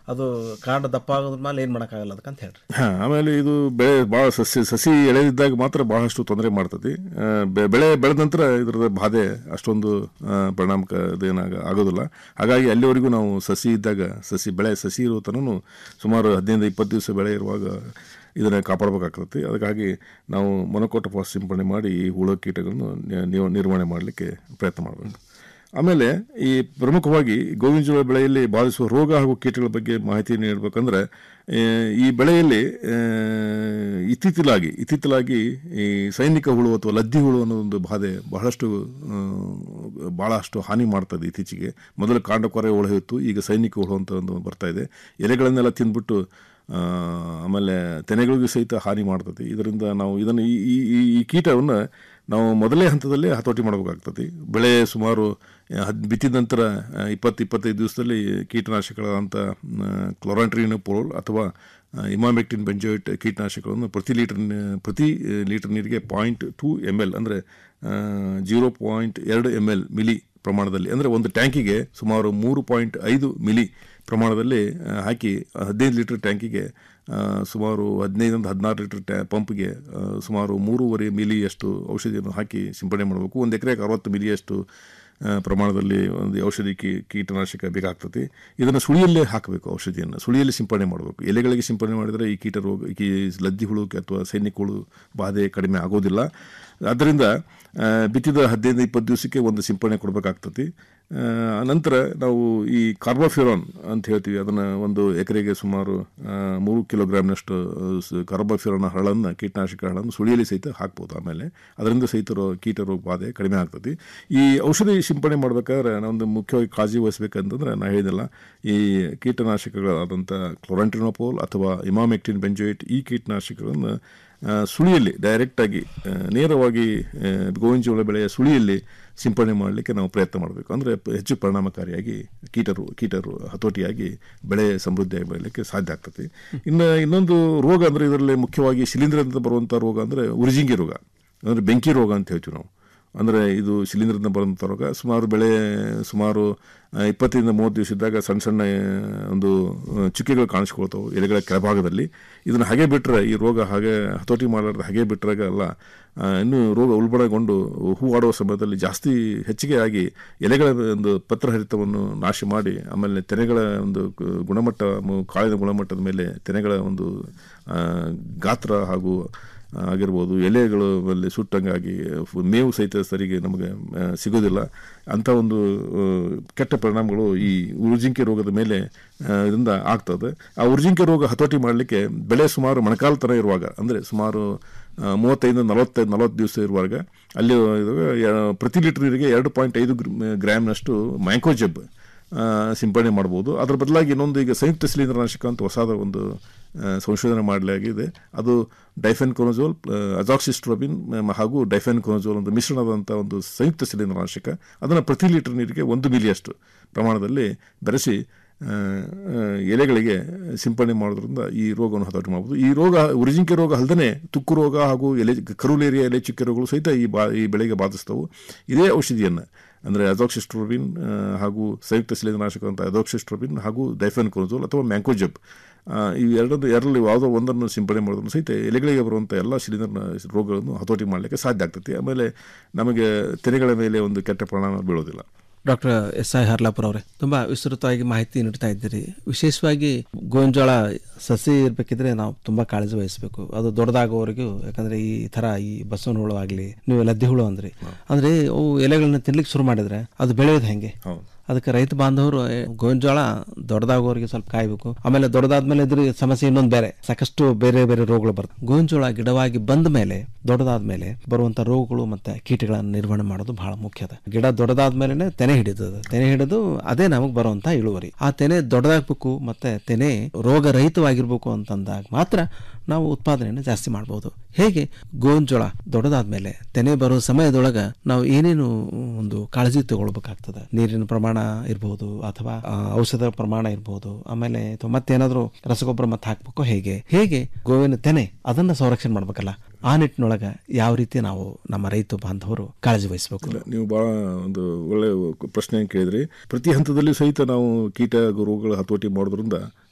ಅದು ಕಾಂಡ ದಪ್ಪ ಆಗೋದ್ರ ಮೇಲೆ ಏನು ಮಾಡೋಕ್ಕಾಗಲ್ಲ ಅದಕ್ಕಂತ ಹೇಳ್ರಿ ಹಾ ಆಮೇಲೆ ಇದು ಬೆಳೆ ಭಾಳ ಸಸಿ ಸಸಿ ಎಳೆದಿದ್ದಾಗ ಮಾತ್ರ ಬಹಳಷ್ಟು ತೊಂದರೆ ಮಾಡ್ತದೆ ಆ, ಬೆ- ಬೆಳೆ ಬೆಳೆದ ನಂತರ ಇದರದ ಬಾಧೆ ಅಷ್ಟೊಂದು ಆ, ಪರಿಣಾಮಕ ಇದೇನಾಗ ಆಗೋದಿಲ್ಲ ಹಾಗಾಗಿ ಅಲ್ಲಿವರೆಗೂ ನಾವು ಸಸಿ ಇದ್ದಾಗ ಸಸಿ ಬೆಳೆ ಸಸಿ ಇರೋ ತನೂ ಸುಮಾರು ಹದಿನೈದು ಇಪ್ಪತ್ತು ದಿವಸ ಬೆಳೆ ಇರುವಾಗ ಇದನ್ನು ಕಾಪಾಡಬೇಕಾಗ್ತದೆ ಅದಕ್ಕಾಗಿ ನಾವು ಮೊನಕೋಟೋಫಾಸ್ ಸಿಂಪಡಣೆ ಮಾಡಿ ಈ ಹುಳ ಕೀಟಗಳನ್ನು ನಿ- ನೀವು ನಿರ್ವಹಣೆ ಮಾಡಲಿಕ್ಕೆ ಪ್ರಯತ್ನ ಮಾಡಬೇಕು ಆಮೇಲೆ ಈ ಪ್ರಮುಖವಾಗಿ ಗೋವಿನ ಜೋಳ ಬೆಳೆಯಲ್ಲಿ ಬಾಧಿಸುವ ರೋಗ ಹಾಗೂ ಕೀಟಗಳ ಬಗ್ಗೆ ಮಾಹಿತಿ ನೀಡಬೇಕಂದ್ರೆ ಆ, ಈ ಬೆಳೆಯಲ್ಲಿ ಆ, ಇತ್ತೀಚಿಲಾಗಿ ಇತ್ತೀಚಿಲಾಗಿ ಈ ಸೈನಿಕ ಹುಳು ಅಥವಾ ಲದ್ದಿ ಹುಳು ಅನ್ನೋ ಒಂದು ಬಾಧೆ ಬಹಳಷ್ಟು ಆ, ಬಹಳಷ್ಟು ಹಾನಿ ಮಾಡ್ತದೆ ಇತ್ತೀಚೆಗೆ ಮೊದಲು ಕಾಂಡಕೊರೆ ಹುಳು ಇತ್ತು ಈಗ ಸೈನಿಕ ಹುಳು ಅಂತ ಒಂದು ಬರ್ತಾ ಇದೆ ಎಲೆಗಳನ್ನೆಲ್ಲ ತಿಂದ್ಬಿಟ್ಟು ಆ, ಆಮೇಲೆ ತೆನೆಗಳಿಗೂ ಸಹಿತ ಹಾನಿ ಮಾಡ್ತದೆ ಇದರಿಂದ ನಾವು ಇದನ್ನು ಈ ಈ ಈ- ಈ ಕೀಟವನ್ನು ನಾವು ಮೊದಲೇ ಹಂತದಲ್ಲೇ ಹತೋಟಿ ಮಾಡಬೇಕಾಗ್ತದೆ ಬೆಳೆ ಸುಮಾರು ಹದ್ ಬಿತ್ತಿದ ನಂತರ ಆ, ಇಪ್ಪತ್ತು ಇಪ್ಪತ್ತೈದು ದಿವಸದಲ್ಲಿ ಕೀಟನಾಶಕಗಳಂಥ ಕ್ಲೋರಾಂಟ್ರಿನೋಪೋಲ್ ಅಥವಾ ಇಮಾಮೆಕ್ಟಿನ್ ಬೆಂಜೋಯಿಟ್ ಕೀಟನಾಶಕಗಳನ್ನು ಪ್ರತಿ ಲೀಟರ್ ನ- ಪ್ರತಿ ಆ, ಲೀಟರ್ ನೀರಿಗೆ ಪಾಯಿಂಟ್ ಟೂ ಎಮ್ ಎಲ್ ಅಂದರೆ ಜೀರೋ ಪಾಯಿಂಟ್ ಎರಡು ಎಮ್ ಎಲ್ ಮಿಲಿ ಪ್ರಮಾಣದಲ್ಲಿ ಅಂದರೆ ಒಂದು ಟ್ಯಾಂಕಿಗೆ ಸುಮಾರು ಮೂರು ಪಾಯಿಂಟ್ ಐದು ಮಿಲಿ ಪ್ರಮಾಣದಲ್ಲಿ ಆ, ಹಾಕಿ ಹದಿನೈದು ಲೀಟರ್ ಟ್ಯಾಂಕಿಗೆ ಆ, ಸುಮಾರು ಹದಿನೈದರಿಂದ ಹದಿನಾರು ಲೀಟರ್ ಟ್ಯಾ ಪಂಪ್ಗೆ ಆ, ಸುಮಾರು ಮೂರುವರೆ ಮಿಲಿಯಷ್ಟು ಔಷಧಿಯನ್ನು ಹಾಕಿ ಸಿಂಪಡಣೆ ಮಾಡಬೇಕು ಒಂದು ಎಕರೆಗೆ ಅರವತ್ತು ಮಿಲಿಯಷ್ಟು ಆ, ಪ್ರಮಾಣದಲ್ಲಿ ಒಂದು ಔಷಧಿ ಕೀ ಕೀಟನಾಶಕ ಬೇಕಾಗ್ತದೆ ಇದನ್ನು ಸುಳಿಯಲ್ಲೇ ಹಾಕಬೇಕು ಔಷಧಿಯನ್ನು ಸುಳಿಯಲ್ಲಿ ಸಿಂಪಡಣೆ ಮಾಡಬೇಕು ಎಲೆಗಳಿಗೆ ಸಿಂಪಡಣೆ ಮಾಡಿದರೆ ಈ ಕೀಟ ರೋಗ ಈ ಲದ್ದಿ ಹುಳು ಅಥವಾ ಸೈನಿಕ ಹುಳು ಬಾಧೆ ಕಡಿಮೆ ಆಗೋದಿಲ್ಲ ಆದ್ದರಿಂದ ಆ, ಬಿತ್ತಿದ ಹದಿನೈದು ಇಪ್ಪತ್ತು ದಿವಸಕ್ಕೆ ಒಂದು ಸಿಂಪಡಣೆ ಕೊಡಬೇಕಾಗ್ತದೆ ಆ, ನಂತರ ನಾವು ಈ ಕಾರ್ಬೋಫ್ಯೂರಾನ್ ಅಂತ ಹೇಳ್ತೀವಿ ಅದನ್ನು ಒಂದು ಎಕರೆಗೆ ಸುಮಾರು ಆ, ಮೂರು ಕಿಲೋಗ್ರಾಮ್ನಷ್ಟು ಕಾರ್ಬೋಫ್ಯೂರಾನ್ ಹರಳನ್ನು ಕೀಟನಾಶಕ ಹರಳನ್ನು ಸುಳಿಯಲ್ಲಿ ಸಹಿತ ಹಾಕ್ಬೋದು ಆಮೇಲೆ ಅದರಿಂದ ಸಹಿತ ರೋ ಕೀಟ ರೋಗ ಬಾಧೆ ಕಡಿಮೆ ಆಗ್ತದೆ ಈ ಔಷಧಿ ಸಿಂಪಡಣೆ ಮಾಡಬೇಕಾದ್ರೆ ನಾವೊಂದು ಮುಖ್ಯವಾಗಿ ಕಾಳಜಿ ವಹಿಸಬೇಕಂತಂದ್ರೆ ನಾ ಹೇಳಿದಿಲ್ಲ ಈ ಕೀಟನಾಶಕಗಳಾದಂಥ ಕ್ಲೋರಂಟ್ರಿನೋಪೋಲ್ ಅಥವಾ ಇಮಾಮೆಕ್ಟಿನ್ ಬೆಂಜೋಯಿಟ್ ಈ ಕೀಟನಾಶಕಗಳನ್ನು ಆ, ಸುಳಿಯಲ್ಲಿ ಡೈರೆಕ್ಟಾಗಿ ಆ, ನೇರವಾಗಿ ಆ, ಗೋವಿನ ಜೋಳ ಬೆಳೆಯ ಸುಳಿಯಲ್ಲಿ ಸಿಂಪಡಣೆ ಮಾಡಲಿಕ್ಕೆ ನಾವು ಪ್ರಯತ್ನ ಮಾಡಬೇಕು ಅಂದರೆ ಹೆಚ್ಚು ಪರಿಣಾಮಕಾರಿಯಾಗಿ ಕೀಟರು ಕೀಟರು ಹತೋಟಿಯಾಗಿ ಬೆಳೆ ಸಮೃದ್ಧಿಯಾಗಿ ಬೆಳಲಿಕ್ಕೆ ಸಾಧ್ಯ ಆಗ್ತದೆ ಇನ್ನು ಇನ್ನೊಂದು ರೋಗ ಅಂದರೆ ಇದರಲ್ಲಿ ಮುಖ್ಯವಾಗಿ ಶಿಲೀಂಧ್ರದಿಂದ ಬರುವಂಥ ರೋಗ ಅಂದರೆ ಉರಿಜಿಂಗಿ ರೋಗ ಅಂದರೆ ಬೆಂಕಿ ರೋಗ ಅಂತ ಹೇಳ್ತೀವಿ ನಾವು ಅಂದರೆ ಇದು ಶಿಲೀಂಧ್ರದಿಂದ ಬರುವಂಥ ರೋಗ ಸುಮಾರು ಬೆಳೆ ಸುಮಾರು ಆ, ಇಪ್ಪತ್ತರಿಂದ ಮೂವತ್ತು ದಿವಸ ಇದ್ದಾಗ ಸಣ್ಣ ಸಣ್ಣ ಆ, ಒಂದು ಆ, ಚುಕ್ಕೆಗಳು ಕಾಣಿಸ್ಕೊಳ್ತಾವೆ ಎಲೆಗಳ ಕೆಳಭಾಗದಲ್ಲಿ ಇದನ್ನು ಹಾಗೆ ಬಿಟ್ಟರೆ ಈ ರೋಗ ಹಾಗೆ ಹತೋಟಿ ಮಾಡಲಾರ್ದು ಹಾಗೆ ಬಿಟ್ಟರಾಗ ಅಲ್ಲ ಆ, ಇನ್ನು ರೋಗ ಉಲ್ಬಣಗೊಂಡು ಹೂವಾಡುವ ಸಮಯದಲ್ಲಿ ಜಾಸ್ತಿ ಹೆಚ್ಚಿಗೆ ಆಗಿ ಎಲೆಗಳ ಒಂದು ಪತ್ರಹರಿತವನ್ನು ನಾಶ ಮಾಡಿ ಆಮೇಲೆ ತೆನೆಗಳ ಒಂದು gu- ಗುಣಮಟ್ಟ ಮು- ಕಾಳಿನ ಗುಣಮಟ್ಟದ ಮೇಲೆ ತೆನೆಗಳ ಒಂದು ಆ, ಗಾತ್ರ ಹಾಗೂ ಆಗಿರ್ಬೋದು ಎಲೆಗಳು ಅಲ್ಲಿ ಸುಟ್ಟಂಗಾಗಿ ಫು- ಮೇವು ಸಹಿತ ಸರಿಗೆ ನಮಗೆ ಆ, ಸಿಗೋದಿಲ್ಲ ಅಂಥ ಒಂದು ಆ, ಕೆಟ್ಟ ಪರಿಣಾಮಗಳು ಈ ಉರ್ಜಿಂಕೆ ರೋಗದ ಮೇಲೆ ಆ, ಇದರಿಂದ ಆಗ್ತದೆ ಆ ಉರ್ಜಿಂಕೆ ರೋಗ ಹತೋಟಿ ಮಾಡಲಿಕ್ಕೆ ಬೆಳೆ ಸುಮಾರು ಮೊಣಕಾಲ ಥರ ಇರುವಾಗ ಅಂದರೆ ಸುಮಾರು ಆ, ಮೂವತ್ತೈದು ನಲವತ್ತೈದು ನಲವತ್ತು ದಿವಸ ಇರುವಾಗ ಅಲ್ಲಿ ಇದು, ಆ, ಪ್ರತಿ ಲೀಟರ್ ನೀರಿಗೆ ಎರಡು ಪಾಯಿಂಟ್ ಐದು ಗ್ರಾಮ್ನಷ್ಟು ಮ್ಯಾಂಕೋಜೆಬ್ ಆ, ಸಿಂಪಡಣೆ ಮಾಡ್ಬೋದು ಅದರ ಬದಲಾಗಿ ಇನ್ನೊಂದು ಈಗ ಸಂಯುಕ್ತ ಶಿಲೀಂಧ್ರನಾಶಕ ಅಂತ ಹೊಸದ ಒಂದು ಆ, ಸಂಶೋಧನೆ ಮಾಡಲಾಗಿದೆ ಅದು ಡೈಫೆನ್ ಕೊನೋಜೋಲ್ ಅಜಾಕ್ಸಿಸ್ಟ್ರೋಬಿನ್ ಮ- ಹಾಗೂ ಡೈಫೆನ್ ಕೊನೋಜೋಲ್ ಒಂದು ಮಿಶ್ರಣವಾದಂಥ ಒಂದು ಸಂಯುಕ್ತ ಶಿಲೀಂಧ್ರನಾಶಕ ಅದನ್ನು ಪ್ರತಿ ಲೀಟರ್ ನೀರಿಗೆ ಒಂದು ಮಿಲಿಯಷ್ಟು ಪ್ರಮಾಣದಲ್ಲಿ ಬೆರೆಸಿ ಆ, ಆ, ಎಲೆಗಳಿಗೆ ಸಿಂಪಡಣೆ ಮಾಡೋದ್ರಿಂದ ಈ ರೋಗವನ್ನು ಹತೋಟಿ ಮಾಡ್ಬೋದು ಈ ರೋಗ ಉರಿಜಿಂಕೆ ರೋಗ ಅಲ್ಲದೆ ತುಕ್ಕು ರೋಗ ಹಾಗೂ ಎಲೆ ಕರುಲೇರಿಯ ಎಲೆ ಚುಕ್ಕೆ ರೋಗಗಳು ಸಹಿತ ಈ ಬಾ ಈ ಬೆಳೆಗೆ ಬಾಧಿಸ್ತವು ಇದೇ ಔಷಧಿಯನ್ನು ಅಂದರೆ ಅಜಾಕ್ಸಿಸ್ಟ್ರೋಬಿನ್ ಆ, ಹಾಗೂ ಸಂಯುಕ್ತ ಶಿಲೀಂಧ್ರನಾಶಕ ಅಂತ ಅಜಾಕ್ಸಿಸ್ಟ್ರೋಬಿನ್ ಹಾಗೂ ಡೈಫೆನ್ ಕೊನೋಜೋಲ್ ಅಥವಾ ಮ್ಯಾಂಕೋಜಬ್ ಆ, ಈ ಎರಡನ್ನು ಎರಡರಲ್ಲಿ ಯಾವುದೋ ಒಂದನ್ನು ಸಿಂಪಡಣೆ ಮಾಡೋದ್ರೂ ಸಹಿತ ಎಲೆಗಳಿಗೆ ಬರುವಂಥ ಎಲ್ಲ ಶಿಲೀಂಧ್ರ ರೋಗಗಳನ್ನು ಹತೋಟಿ ಮಾಡಲಿಕ್ಕೆ ಸಾಧ್ಯ ಆಗ್ತೈತಿ ಆಮೇಲೆ ನಮಗೆ ತೆನೆಗಳ ಮೇಲೆ ಒಂದು ಕೆಟ್ಟ ಪರಿಣಾಮ ಬೀಳೋದಿಲ್ಲ ಡಾಕ್ಟರ್ ಎಸ್ ಐ ಹರ್ಲಾಪುರ ಅವರೇ ತುಂಬಾ ವಿಸ್ತೃತವಾಗಿ ಮಾಹಿತಿ ನೀಡ್ತಾ ಇದ್ದೀರಿ ವಿಶೇಷವಾಗಿ ಗೋವಿನ ಸಸಿ ಇರಬೇಕಿದ್ರೆ ನಾವು ತುಂಬಾ ಕಾಳಜಿ ವಹಿಸಬೇಕು ಅದು ದೊಡ್ಡದಾಗೋವರೆಗೂ ಯಾಕಂದ್ರೆ ಈ ತರ ಈ ಬಸವನ ಹುಳು ಆಗಲಿ ನೀವು ಲದ್ದಿ ಹುಳು ಅಂದ್ರಿ ಅಂದ್ರೆ ಅವು ಎಲೆಗಳನ್ನ ತಿನ್ಲಿಕ್ಕೆ ಶುರು ಮಾಡಿದ್ರೆ ಅದು ಬೆಳೆಯೋದು ಹೆಂಗೆ ಅದಕ್ಕೆ ರೈತ ಬಾಂಧವರು ಏ, ಗೋವಿನ ಜೋಳ ದೊಡ್ಡದಾಗೋವರೆಗೆ ಸ್ವಲ್ಪ ಕಾಯ್ಬೇಕು ಆಮೇಲೆ ದೊಡ್ಡದಾದ್ಮೇಲೆ ಇದ್ರ ಸಮಸ್ಯೆ ಇನ್ನೊಂದು ಬೇರೆ ಸಾಕಷ್ಟು ಬೇರೆ ಬೇರೆ ರೋಗಗಳು ಬರ್ತವೆ ಗೋವಿನ ಜೋಳ ಗಿಡವಾಗಿ ಬಂದ ಮೇಲೆ ದೊಡ್ಡದಾದ್ಮೇಲೆ ಬರುವಂತ ರೋಗಗಳು ಮತ್ತೆ ಕೀಟಗಳನ್ನು ನಿರ್ವಹಣೆ ಮಾಡೋದು ಬಹಳ ಮುಖ್ಯ ಅದ ಗಿಡ ದೊಡ್ಡದಾದ್ಮೇಲೆ ತೆನೆ ಹಿಡಿತದ ತೆನೆ ಹಿಡಿದು ಅದೇ ನಮಗೆ ಬರುವಂತ ಇಳುವರಿ ಆ ತೆನೆ ದೊಡ್ಡದಾಗಬೇಕು ಮತ್ತೆ ತೆನೆ ರೋಗ ರಹಿತವಾಗಿರ್ಬೇಕು ಅಂತಂದಾಗ ಮಾತ್ರ ನಾವು ಉತ್ಪಾದನೆಯನ್ನು ಜಾಸ್ತಿ ಮಾಡಬಹುದು ಹೇಗೆ ಗೋವಿನ ಜೋಳ ದೊಡ್ಡದಾದ್ಮೇಲೆ ತೆನೆ ಬರೋ ಸಮಯದೊಳಗ ನಾವು ಏನೇನು ಒಂದು ಕಾಳಜಿ ತಗೊಳ್ಬೇಕಾಗ್ತದೆ ನೀರಿನ ಪ್ರಮಾಣ ಇರಬಹುದು ಅಥವಾ ಆ, ಔಷಧ ಪ್ರಮಾಣ ಇರಬಹುದು ಆಮೇಲೆ ಅಥವಾ ಮತ್ತೇನಾದ್ರೂ ರಸಗೊಬ್ಬರ ಮತ್ತೆ ಹಾಕ್ಬೇಕು ಹೇಗೆ ಹೇಗೆ ಗೋವಿನ ತೆನೆ ಅದನ್ನ ಸಂರಕ್ಷಣೆ ಮಾಡ್ಬೇಕಲ್ಲ ಆ ನಿಟ್ಟಿನೊಳಗ ಯಾವ ರೀತಿ ನಾವು ನಮ್ಮ ರೈತ ಬಾಂಧವರು ಕಾಳಜಿ ವಹಿಸಬೇಕು ನೀವು ಬಹಳ ಒಂದು ಒಳ್ಳೆ ಪ್ರಶ್ನೆ ಕೇಳಿದ್ರಿ ಪ್ರತಿ ಹಂತದಲ್ಲಿ ಸಹಿತ ನಾವು ಕೀಟ ರೋಗಗಳ ಹತೋಟಿ ಮಾಡೋದ್ರಿಂದ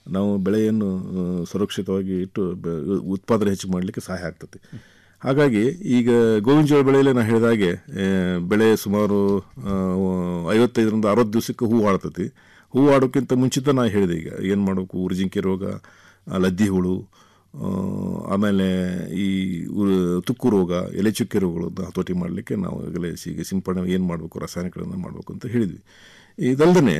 ನಾವು ಬೆಳೆಯನ್ನು ಆ, ಸುರಕ್ಷಿತವಾಗಿ ಇಟ್ಟು ಬೆ- ಉತ್ಪಾದನೆ ಹೆಚ್ಚು ಮಾಡಲಿಕ್ಕೆ ಸಹಾಯ ಆಗ್ತದೆ ಹಾಗಾಗಿ ಈಗ ಗೋವಿನ ಜೋಳ ಬೆಳೆಯಲ್ಲಿ ನಾನು ಹೇಳಿದ ಹಾಗೆ ಆ, ಬೆಳೆ ಸುಮಾರು ಆ, ಐವತ್ತೈದರಿಂದ ಅರವತ್ತು ದಿವಸಕ್ಕೆ ಹೂ ಆಡ್ತತಿ ಹೂ ಆಡೋಕ್ಕಿಂತ ಮುಂಚಿತ ನಾನು ಹೇಳಿದೆ ಈಗ ಏನು ಮಾಡಬೇಕು ಉರ್ಜಿಂಕೆ ರೋಗ ಆ, ಲದ್ದಿ ಹುಳು ಆ, ಆಮೇಲೆ ಈ ಉ- ತುಕ್ಕು ರೋಗ ಎಲೆ ಚುಕ್ಕೆ ರೋಗಗಳನ್ನು ಹತೋಟಿ ಮಾಡಲಿಕ್ಕೆ ನಾವು ಈಗಲೇ ಈಗ ಸಿಂಪಡಣೆ ಏನು ಮಾಡಬೇಕು ರಾಸಾಯನಿಕಗಳನ್ನು ಮಾಡಬೇಕು ಅಂತ ಹೇಳಿದ್ವಿ ಇದಲ್ಲದೆ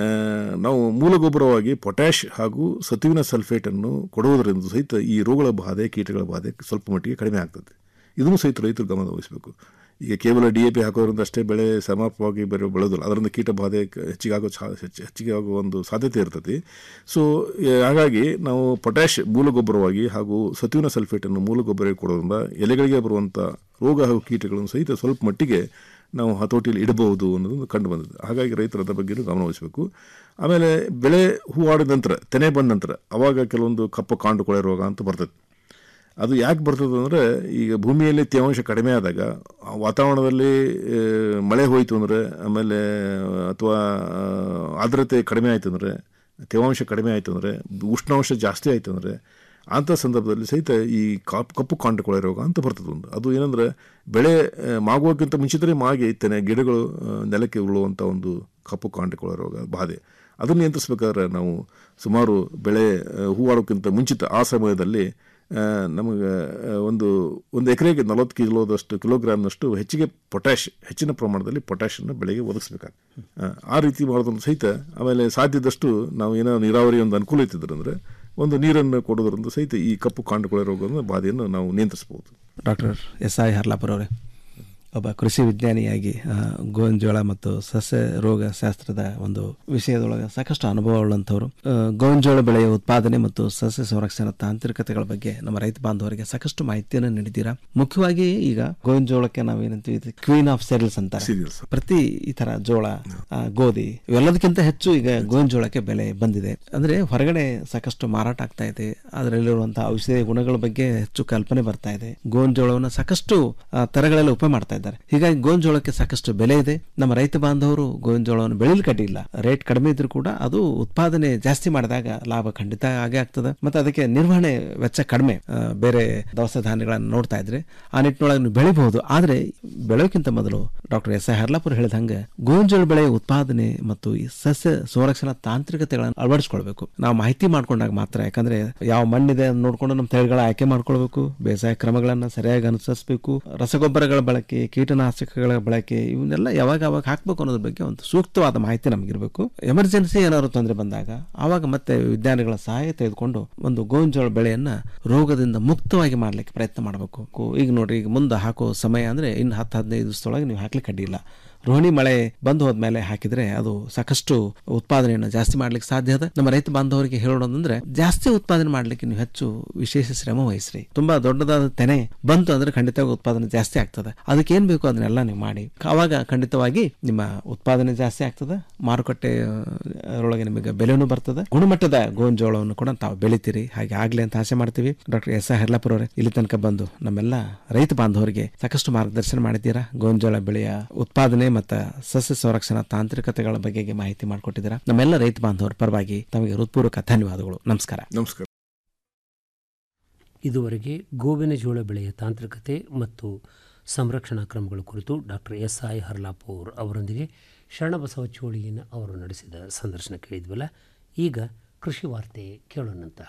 ನಾವು ಮೂಲ ಗೊಬ್ಬರವಾಗಿ ಪೊಟ್ಯಾಷ್ ಹಾಗೂ ಸತುವಿನ ಸಲ್ಫೇಟನ್ನು ಕೊಡುವುದರಿಂದ ಸಹಿತ ಈ ರೋಗಗಳ ಬಾಧೆ ಕೀಟಗಳ ಬಾಧೆ ಸ್ವಲ್ಪ ಮಟ್ಟಿಗೆ ಕಡಿಮೆ ಆಗ್ತದೆ ಇದನ್ನು ಸಹಿತ ರೈತರು ಗಮನ ವಹಿಸಬೇಕು ಈಗ ಕೇವಲ ಡಿ ಎ ಪಿ ಹಾಕೋದ್ರಿಂದ ಅಷ್ಟೇ ಬೆಳೆ ಸಮರ್ಪಕವಾಗಿ ಬೆಳೆ ಬೆಳೆಯೋದಿಲ್ಲ ಅದರಿಂದ ಕೀಟ ಬಾಧೆ ಕ- ಹೆಚ್ಚಿಗೆ ಆಗೋ ಛಾ- ಹೆಚ್ಚು- ಹೆಚ್ಚಿಗೆ ಆಗುವ ಒಂದು ಸಾಧ್ಯತೆ ಇರ್ತದೆ ಸೊ ಹಾಗಾಗಿ ನಾವು ಪೊಟ್ಯಾಷ್ ಮೂಲ ಗೊಬ್ಬರವಾಗಿ ಹಾಗೂ ಸತುವಿನ ಸಲ್ಫೇಟನ್ನು ಮೂಲ ಗೊಬ್ಬರ ಕೊಡೋದ್ರಿಂದ ಎಲೆಗಳಿಗೆ ಬರುವಂಥ ರೋಗ ಹಾಗೂ ಕೀಟಗಳನ್ನು ಸಹಿತ ಸ್ವಲ್ಪ ಮಟ್ಟಿಗೆ ನಾವು ಹತೋಟಿಯಲ್ಲಿ ಇಡಬಹುದು ಅನ್ನೋದು ಕಂಡು ಬಂದಿದೆ ಹಾಗಾಗಿ ರೈತರ ಅದ್ರ ಬಗ್ಗೆನೂ ಗಮನ ವಹಿಸಬೇಕು ಆಮೇಲೆ ಬೆಳೆ ಹೂವಾಡಿದ ನಂತರ ತೆನೆ ಬಂದ ನಂತರ ಅವಾಗ ಕೆಲವೊಂದು ಕಪ್ಪು ಕಾಂಡು ಕೊಳೆ ರೋಗ ಅಂತ ಬರ್ತದೆ ಅದು ಯಾಕೆ ಬರ್ತದೆ ಅಂದರೆ ಈಗ ಭೂಮಿಯಲ್ಲಿ ತೇವಾಂಶ ಕಡಿಮೆ ಆದಾಗ ಆ ವಾತಾವರಣದಲ್ಲಿ ಆ, ಮಳೆ ಹೋಯಿತು ಅಂದರೆ ಆಮೇಲೆ ಅಥವಾ ಆ, ಆರ್ದ್ರತೆ ಕಡಿಮೆ ಆಯಿತು ಅಂದರೆ ತೇವಾಂಶ ಕಡಿಮೆ ಆಯಿತು ಅಂದರೆ ಉಷ್ಣಾಂಶ ಜಾಸ್ತಿ ಆಯಿತು ಅಂದರೆ ಅಂಥ ಸಂದರ್ಭದಲ್ಲಿ ಸಹಿತ ಈ ಕಾಪ್ ಕಪ್ಪು ಕಾಂಡ ಕೊಳೆ ರೋಗ ಅಂತ ಬರ್ತದೆ ಒಂದು ಅದು ಏನಂದರೆ ಬೆಳೆ ಆ, ಮಾಗುವಕ್ಕಿಂತ ಮುಂಚಿತನೇ ಮಾಗಿ ತೆನೆ ಗಿಡಗಳು ಆ, ನೆಲಕ್ಕೆ ಉರುಳುವಂಥ ಒಂದು ಕಪ್ಪು ಕಾಂಡ ಕೊಳೆ ರೋಗ ಬಾಧೆ ಅದನ್ನು ನಿಯಂತ್ರಿಸಬೇಕಾದ್ರೆ ನಾವು ಸುಮಾರು ಬೆಳೆ ಆ, ಹೂವಾಡೋಕ್ಕಿಂತ ಮುಂಚಿತ ಆ ಸಮಯದಲ್ಲಿ ಆ, ನಮಗೆ ಆ, ಒಂದು ಒಂದು ಎಕರೆಗೆ ನಲವತ್ತು ಕಿಲೋದಷ್ಟು ಕಿಲೋಗ್ರಾಮ್ನಷ್ಟು ಹೆಚ್ಚಿಗೆ ಪೊಟ್ಯಾಷ್ ಹೆಚ್ಚಿನ ಪ್ರಮಾಣದಲ್ಲಿ ಪೊಟ್ಯಾಷನ್ನು ಬೆಳೆಗೆ ಒದಗಿಸ್ಬೇಕಾಗ್ತದೆ ಆ, ಆ ರೀತಿ ಮಾಡೋದ್ರಿಂದ ಸಹಿತ ಆಮೇಲೆ ಸಾಧ್ಯದಷ್ಟು ನಾವು ಏನೋ ನೀರಾವರಿ ಒಂದು ಅನುಕೂಲ ಇತ್ತಿದ್ರೆ ಅಂದರೆ ಒಂದು ನೀರನ್ನು ಕೊಡೋದ್ರಿಂದ ಸಹಿತ ಈ ಕಪ್ಪು ಕಾಂಡುಕೊಳೆ ರೋಗದ ಬಾಧೆಯನ್ನು ನಾವು ನಿಯಂತ್ರಿಸಬಹುದು ಡಾಕ್ಟರ್ ಎಸ್ ಐ ಹರ್ಲಾಪುರ ಅವರೇ ಒಬ್ಬ ಕೃಷಿ ವಿಜ್ಞಾನಿಯಾಗಿ ಆ, ಗೋವಿನ ಜೋಳ ಮತ್ತು ಸಸ್ಯ ರೋಗ ಶಾಸ್ತ್ರದ ಒಂದು ವಿಷಯದೊಳಗೆ ಸಾಕಷ್ಟು ಅನುಭವ ಉಳ್ಳಂಥವ್ರು ಆ, ಗೋವಿನ ಜೋಳ ಬೆಳೆಯ ಉತ್ಪಾದನೆ ಮತ್ತು ಸಸ್ಯ ಸಂರಕ್ಷಣಾ ತಾಂತ್ರಿಕತೆಗಳ ಬಗ್ಗೆ ನಮ್ಮ ರೈತ ಬಾಂಧವರಿಗೆ ಸಾಕಷ್ಟು ಮಾಹಿತಿಯನ್ನು ನೀಡಿದ್ದೀರಾ ಮುಖ್ಯವಾಗಿ ಈಗ ಗೋವಿನ ಜೋಳಕ್ಕೆ ನಾವೇನಂತೀವಿ ಕ್ವೀನ್ ಆಫ್ ಸೆರಿಲ್ಸ್ ಅಂತಾರೆ Cereals. ಪ್ರತಿ ಈ ತರ ಜೋಳ ಆ, ಗೋಧಿ ಇವೆಲ್ಲದಕ್ಕಿಂತ ಹೆಚ್ಚು ಈಗ ಗೋವಿನ ಜೋಳಕ್ಕೆ ಬೆಲೆ ಬಂದಿದೆ ಅಂದ್ರೆ ಹೊರಗಡೆ ಸಾಕಷ್ಟು ಮಾರಾಟ ಆಗ್ತಾ ಇದೆ ಅದರಲ್ಲಿರುವಂತಹ ಔಷಧಿ ಗುಣಗಳ ಬಗ್ಗೆ ಹೆಚ್ಚು ಕಲ್ಪನೆ ಬರ್ತಾ ಇದೆ ಗೋವಿನ ಜೋಳವನ್ನು ಸಾಕಷ್ಟು ಆ, ತರಗಳಲ್ಲಿ ಉಪಯೋಗ ಮಾಡ್ತಾ ಇದ್ದಾರೆ ಹೀಗಾಗಿ ಗೋವಿನ ಜೋಳಕ್ಕೆ ಸಾಕಷ್ಟು ಬೆಲೆ ಇದೆ ನಮ್ಮ ರೈತ ಬಾಂಧವರು ಗೋವಿನ ಜೋಳವನ್ನು ಬೆಳಿಲಿಕ್ಕೆ ಅಡ್ಡಿಲ್ಲ ರೇಟ್ ಕಡಿಮೆ ಇದ್ರೂ ಕೂಡ ಅದು ಉತ್ಪಾದನೆ ಜಾಸ್ತಿ ಮಾಡಿದಾಗ ಲಾಭ ಖಂಡಿತ ಆಗೇ ಆಗ್ತದೆ ಮತ್ತೆ ಅದಕ್ಕೆ ನಿರ್ವಹಣೆ ವೆಚ್ಚ ಕಡಿಮೆ ಆ, ಬೇರೆ ದವಸ ಧಾನ್ಯಗಳನ್ನು ನೋಡ್ತಾ ಇದ್ರೆ ಆ ನಿಟ್ಟಿನೊಳಗೆ ನೀವು ಬೆಳಿಬಹುದು ಆದ್ರೆ ಬೆಳೆಯೋಕ್ಕಿಂತ ಮೊದಲು ಡಾಕ್ಟರ್ ಎಸ್ ಐ ಹರ್ಲಾಪುರ ಹೇಳಿದ ಹಂಗೆ ಗೋವಿನ ಜೋಳ ಬೆಳೆಯ ಉತ್ಪಾದನೆ ಮತ್ತು ಈ ಸಸ್ಯ ಸಂರಕ್ಷಣಾ ತಾಂತ್ರಿಕತೆಗಳನ್ನು ಅಳವಡಿಸ್ಕೊಳ್ಬೇಕು ನಾವು ಮಾಹಿತಿ ಮಾಡ್ಕೊಂಡಾಗ ಮಾತ್ರ ಯಾಕಂದ್ರೆ ಯಾವ ಮಣ್ಣಿದೆ ಅಂತ ನೋಡ್ಕೊಂಡು ನಮ್ಮ ತಳಿಗಳ ಆಯ್ಕೆ ಮಾಡ್ಕೊಳ್ಬೇಕು ಬೇಸಾಯ ಕ್ರಮಗಳನ್ನ ಸರಿಯಾಗಿ ಅನುಸರಿಸಬೇಕು ರಸಗೊಬ್ಬರಗಳ ಬಳಕೆ ಕೀಟನಾಶಕಗಳ ಬಳಕೆ ಇವನ್ನೆಲ್ಲ ಯಾವಾಗ ಯಾವಾಗ ಹಾಕ್ಬೇಕು ಅನ್ನೋದ್ರ ಬಗ್ಗೆ ಒಂದು ಸೂಕ್ತವಾದ ಮಾಹಿತಿ ನಮಗಿರ್ಬೇಕು ಎಮರ್ಜೆನ್ಸಿ ಏನಾದ್ರು ತೊಂದರೆ ಬಂದಾಗ ಆವಾಗ ಮತ್ತೆ ವಿಜ್ಞಾನಿಗಳ ಸಹಾಯ ತೆಗೆದುಕೊಂಡು ಒಂದು ಗೋವಿನ ಜೋಳ ಬೆಳೆಯನ್ನ ರೋಗದಿಂದ ಮುಕ್ತವಾಗಿ ಮಾಡ್ಲಿಕ್ಕೆ ಪ್ರಯತ್ನ ಮಾಡಬೇಕು ಈಗ ನೋಡ್ರಿ ಈಗ ಮುಂದೆ ಹಾಕೋ ಸಮಯ ಅಂದ್ರೆ ಇನ್ನು ಹತ್ತು ಹದಿನೈದು ದಿವಸದೊಳಗೆ ನೀವು ಹಾಕ್ಲಿಕ್ಕೆ ಅಡ್ಡಿಲ್ಲ ರೋಹಿಣಿ ಮಳೆ ಬಂದು ಹೋದ್ಮೇಲೆ ಹಾಕಿದ್ರೆ ಅದು ಸಾಕಷ್ಟು ಉತ್ಪಾದನೆಯನ್ನು ಜಾಸ್ತಿ ಮಾಡ್ಲಿಕ್ಕೆ ಸಾಧ್ಯ ಅದ ನಮ್ಮ ರೈತ ಬಾಂಧವರಿಗೆ ಹೇಳೋದಂದ್ರೆ ಜಾಸ್ತಿ ಉತ್ಪಾದನೆ ಮಾಡ್ಲಿಕ್ಕೆ ನೀವು ಹೆಚ್ಚು ವಿಶೇಷ ಶ್ರಮ ವಹಿಸ್ರಿ ತುಂಬಾ ದೊಡ್ಡದಾದ ತೆನೆ ಬಂತು ಅಂದ್ರೆ ಖಂಡಿತವಾಗಿ ಉತ್ಪಾದನೆ ಜಾಸ್ತಿ ಆಗ್ತದೆ ಅದಕ್ಕೆ ಏನ್ ಬೇಕು ಅದನ್ನೆಲ್ಲ ನೀವು ಮಾಡಿ ಆವಾಗ ಖಂಡಿತವಾಗಿ ನಿಮ್ಮ ಉತ್ಪಾದನೆ ಜಾಸ್ತಿ ಆಗ್ತದೆ ಮಾರುಕಟ್ಟೆ ಆ, ಒಳಗೆ ನಿಮಗೆ ಬೆಲೆನೂ ಬರ್ತದೆ ಗುಣಮಟ್ಟದ ಗೋವಿನ ಜೋಳವನ್ನು ಕೂಡ ತಾವು ಬೆಳಿತೀರಿ ಹಾಗೆ ಆಗ್ಲಿ ಅಂತ ಆಸೆ ಮಾಡ್ತೀವಿ ಡಾಕ್ಟರ್ ಎಸ್ ಆರ್ ಹರ್ಲಾಪುರ ಅವರೇ ಇಲ್ಲಿ ತನಕ ಬಂದು ನಮ್ಮೆಲ್ಲ ರೈತ ಬಾಂಧವರಿಗೆ ಸಾಕಷ್ಟು ಮಾರ್ಗದರ್ಶನ ಮಾಡಿದ್ದೀರಾ ಗೋವಿನ ಜೋಳ ಬೆಳೆಯ ಉತ್ಪಾದನೆ ಮತ್ತು ಸಸ್ಯ ಸಂರಕ್ಷಣಾ ತಾಂತ್ರಿಕತೆಗಳ ಬಗೆಗೆ ಮಾಹಿತಿ ಮಾಡಿಕೊಟ್ಟಿದ್ದೀರಾ ನಮ್ಮೆಲ್ಲ ರೈತ ಬಾಂಧವರ ಪರವಾಗಿ ತಮಗೆ ಹೃತ್ಪೂರ್ವಕ ಧನ್ಯವಾದಗಳು ನಮಸ್ಕಾರ ನಮಸ್ಕಾರ ಇದುವರೆಗೆ ಗೋವಿನ ಜೋಳ ಬೆಳೆಯ ತಾಂತ್ರಿಕತೆ ಮತ್ತು ಸಂರಕ್ಷಣಾ ಕ್ರಮಗಳ ಕುರಿತು ಡಾಕ್ಟರ್ ಎಸ್ ಐ ಹರ್ಲಾಪುರ್ ಅವರೊಂದಿಗೆ ಶರಣಬಸವ ಚೋಳಿಯನ್ನು ಅವರು ನಡೆಸಿದ ಸಂದರ್ಶನ ಕೇಳಿದ್ವಲ್ಲ ಈಗ ಕೃಷಿ ವಾರ್ತೆ ಕೇಳೋಣಂತ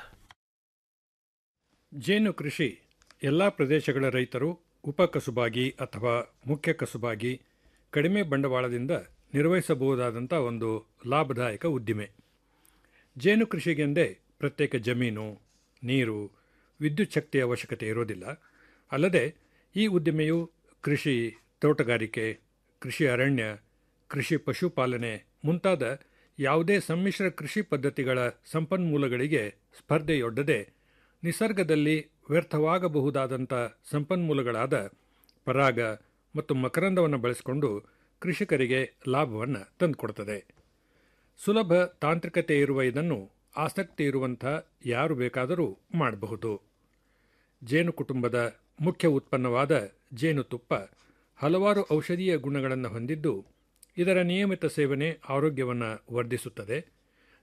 ಜೇನು ಕೃಷಿ ಎಲ್ಲ ಪ್ರದೇಶಗಳ ರೈತರು ಉಪಕಸುಬಾಗಿ ಅಥವಾ ಮುಖ್ಯ ಕಸುಬಾಗಿ ಕಡಿಮೆ ಬಂಡವಾಳದಿಂದ ನಿರ್ವಹಿಸಬಹುದಾದಂಥ ಒಂದು ಲಾಭದಾಯಕ ಉದ್ದಿಮೆ ಜೇನು ಕೃಷಿಗೆಂದೇ ಪ್ರತ್ಯೇಕ ಜಮೀನು ನೀರು ವಿದ್ಯುತ್ ಶಕ್ತಿಯ ಅವಶ್ಯಕತೆ ಇರೋದಿಲ್ಲ ಅಲ್ಲದೆ ಈ ಉದ್ದಿಮೆಯು ಕೃಷಿ ತೋಟಗಾರಿಕೆ ಕೃಷಿ ಅರಣ್ಯ ಕೃಷಿ ಪಶುಪಾಲನೆ ಮುಂತಾದ ಯಾವುದೇ ಸಮ್ಮಿಶ್ರ ಕೃಷಿ ಪದ್ಧತಿಗಳ ಸಂಪನ್ಮೂಲಗಳಿಗೆ ಸ್ಪರ್ಧೆಯೊಡ್ಡದೆ ನಿಸರ್ಗದಲ್ಲಿ ವ್ಯರ್ಥವಾಗಬಹುದಾದಂಥ ಸಂಪನ್ಮೂಲಗಳಾದ ಪರಾಗ ಮತ್ತು ಮಕರಂದವನ್ನು ಬಳಸಿಕೊಂಡು ಕೃಷಿಕರಿಗೆ ಲಾಭವನ್ನು ತಂದುಕೊಡ್ತದೆ ಸುಲಭ ತಾಂತ್ರಿಕತೆ ಇರುವ ಇದನ್ನು ಆಸಕ್ತಿ ಇರುವಂಥ ಯಾರು ಬೇಕಾದರೂ ಮಾಡಬಹುದು ಜೇನು ಕುಟುಂಬದ ಮುಖ್ಯ ಉತ್ಪನ್ನವಾದ ಜೇನುತುಪ್ಪ ಹಲವಾರು ಔಷಧೀಯ ಗುಣಗಳನ್ನು ಹೊಂದಿದ್ದು ಇದರ ನಿಯಮಿತ ಸೇವನೆ ಆರೋಗ್ಯವನ್ನು ವರ್ಧಿಸುತ್ತದೆ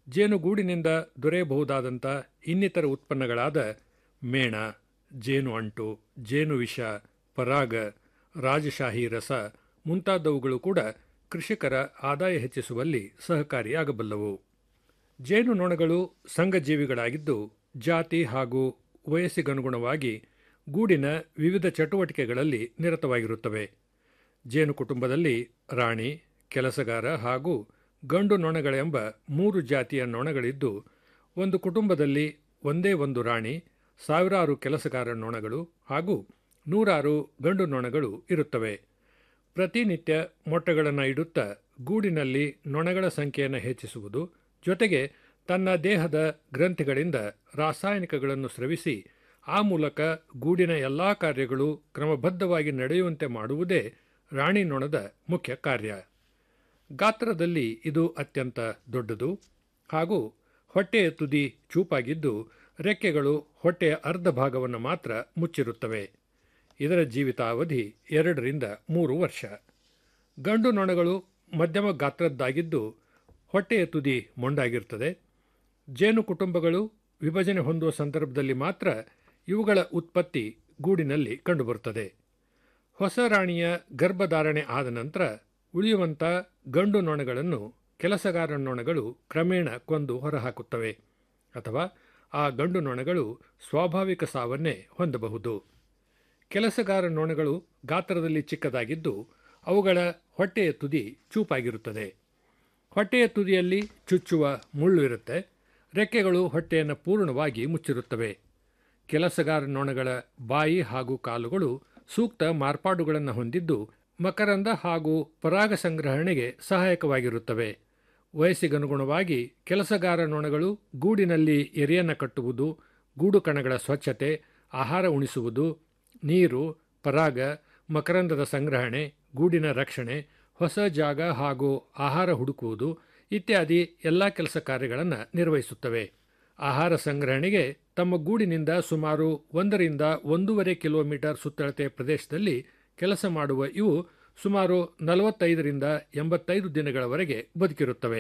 ಜೇನುಗೂಡಿನಿಂದ ದೊರೆಯಬಹುದಾದಂಥ ಇನ್ನಿತರ ಉತ್ಪನ್ನಗಳಾದ ಮೇಣ ಜೇನು ಅಂಟು ಜೇನು ವಿಷ ಪರಾಗ ರಾಜಶಾಹಿ ರಸ ಮುಂತಾದವುಗಳು ಕೂಡ ಕೃಷಿಕರ ಆದಾಯ ಹೆಚ್ಚಿಸುವಲ್ಲಿ ಸಹಕಾರಿಯಾಗಬಲ್ಲವು ಜೇನು ನೊಣಗಳು ಸಂಘಜೀವಿಗಳಾಗಿದ್ದು ಜಾತಿ ಹಾಗೂ ವಯಸ್ಸಿಗನುಗುಣವಾಗಿ ಗೂಡಿನ ವಿವಿಧ ಚಟುವಟಿಕೆಗಳಲ್ಲಿ ನಿರತವಾಗಿರುತ್ತವೆ ಜೇನು ಕುಟುಂಬದಲ್ಲಿ ರಾಣಿ ಕೆಲಸಗಾರ ಹಾಗೂ ಗಂಡು ನೊಣಗಳೆಂಬ ಮೂರು ಜಾತಿಯ ನೊಣಗಳಿದ್ದು ಒಂದು ಕುಟುಂಬದಲ್ಲಿ ಒಂದೇ ಒಂದು ರಾಣಿ ಸಾವಿರಾರು ಕೆಲಸಗಾರ ನೊಣಗಳು ಹಾಗೂ ನೂರಾರು ಗಂಡು ನೊಣಗಳು ಇರುತ್ತವೆ ಪ್ರತಿನಿತ್ಯ ಮೊಟ್ಟೆಗಳನ್ನು ಇಡುತ್ತಾ ಗೂಡಿನಲ್ಲಿ ನೊಣಗಳ ಸಂಖ್ಯೆಯನ್ನು ಹೆಚ್ಚಿಸುವುದು ಜೊತೆಗೆ ತನ್ನ ದೇಹದ ಗ್ರಂಥಿಗಳಿಂದ ರಾಸಾಯನಿಕಗಳನ್ನು ಸ್ರವಿಸಿ ಆ ಮೂಲಕ ಗೂಡಿನ ಎಲ್ಲ ಕಾರ್ಯಗಳು ಕ್ರಮಬದ್ಧವಾಗಿ ನಡೆಯುವಂತೆ ಮಾಡುವುದೇ ರಾಣಿ ನೊಣದ ಮುಖ್ಯ ಕಾರ್ಯ ಗಾತ್ರದಲ್ಲಿ ಇದು ಅತ್ಯಂತ ದೊಡ್ಡದು ಹಾಗೂ ಹೊಟ್ಟೆಯ ತುದಿ ಚೂಪಾಗಿದ್ದು ರೆಕ್ಕೆಗಳು ಹೊಟ್ಟೆಯ ಅರ್ಧ ಭಾಗವನ್ನು ಮಾತ್ರ ಮುಚ್ಚಿರುತ್ತವೆ ಇದರ ಜೀವಿತಾವಧಿ ಎರಡರಿಂದ ಮೂರು ವರ್ಷ ಗಂಡು ನೊಣಗಳು ಮಧ್ಯಮ ಗಾತ್ರದ್ದಾಗಿದ್ದು ಹೊಟ್ಟೆಯ ತುದಿ ಮೊಂಡಾಗಿರುತ್ತದೆ ಜೇನು ಕುಟುಂಬಗಳು ವಿಭಜನೆ ಹೊಂದುವ ಸಂದರ್ಭದಲ್ಲಿ ಮಾತ್ರ ಇವುಗಳ ಉತ್ಪತ್ತಿ ಗೂಡಿನಲ್ಲಿ ಕಂಡುಬರುತ್ತದೆ ಹೊಸ ರಾಣಿಯ ಗರ್ಭಧಾರಣೆ ಆದ ನಂತರ ಉಳಿಯುವಂಥ ಗಂಡು ನೊಣಗಳನ್ನು ಕೆಲಸಗಾರ ನೊಣಗಳು ಕ್ರಮೇಣ ಕೊಂದು ಹೊರಹಾಕುತ್ತವೆ ಅಥವಾ ಆ ಗಂಡು ನೊಣಗಳು ಸ್ವಾಭಾವಿಕ ಸಾವನ್ನೇ ಹೊಂದಬಹುದು ಕೆಲಸಗಾರ ನೊಣಗಳು ಗಾತ್ರದಲ್ಲಿ ಚಿಕ್ಕದಾಗಿದ್ದು ಅವುಗಳ ಹೊಟ್ಟೆಯ ತುದಿ ಚೂಪಾಗಿರುತ್ತದೆ ಹೊಟ್ಟೆಯ ತುದಿಯಲ್ಲಿ ಚುಚ್ಚುವ ಮುಳ್ಳು ಇರುತ್ತೆ ರೆಕ್ಕೆಗಳು ಹೊಟ್ಟೆಯನ್ನು ಪೂರ್ಣವಾಗಿ ಮುಚ್ಚಿರುತ್ತವೆ ಕೆಲಸಗಾರ ನೊಣಗಳ ಬಾಯಿ ಹಾಗೂ ಕಾಲುಗಳು ಸೂಕ್ತ ಮಾರ್ಪಾಡುಗಳನ್ನು ಹೊಂದಿದ್ದು ಮಕರಂದ ಹಾಗೂ ಪರಾಗ ಸಂಗ್ರಹಣೆಗೆ ಸಹಾಯಕವಾಗಿರುತ್ತವೆ ವಯಸ್ಸಿಗನುಗುಣವಾಗಿ ಕೆಲಸಗಾರ ನೊಣಗಳು ಗೂಡಿನಲ್ಲಿ ಎರೆಯನ್ನು ಕಟ್ಟುವುದು ಗೂಡು ಕಣಗಳ ಸ್ವಚ್ಛತೆ ಆಹಾರ ಉಣಿಸುವುದು ನೀರು ಪರಾಗ ಮಕರಂದದ ಸಂಗ್ರಹಣೆ ಗೂಡಿನ ರಕ್ಷಣೆ ಹೊಸ ಜಾಗ ಹಾಗೂ ಆಹಾರ ಹುಡುಕುವುದು ಇತ್ಯಾದಿ ಎಲ್ಲ ಕೆಲಸ ಕಾರ್ಯಗಳನ್ನು ನಿರ್ವಹಿಸುತ್ತವೆ ಆಹಾರ ಸಂಗ್ರಹಣೆಗೆ ತಮ್ಮ ಗೂಡಿನಿಂದ ಸುಮಾರು ಒಂದರಿಂದ ಒಂದೂವರೆ ಕಿಲೋಮೀಟರ್ ಸುತ್ತಳತೆ ಪ್ರದೇಶದಲ್ಲಿ ಕೆಲಸ ಮಾಡುವ ಇವು ಸುಮಾರು ನಲವತ್ತೈದರಿಂದ ಎಂಬತ್ತೈದು ದಿನಗಳವರೆಗೆ ಬದುಕಿರುತ್ತವೆ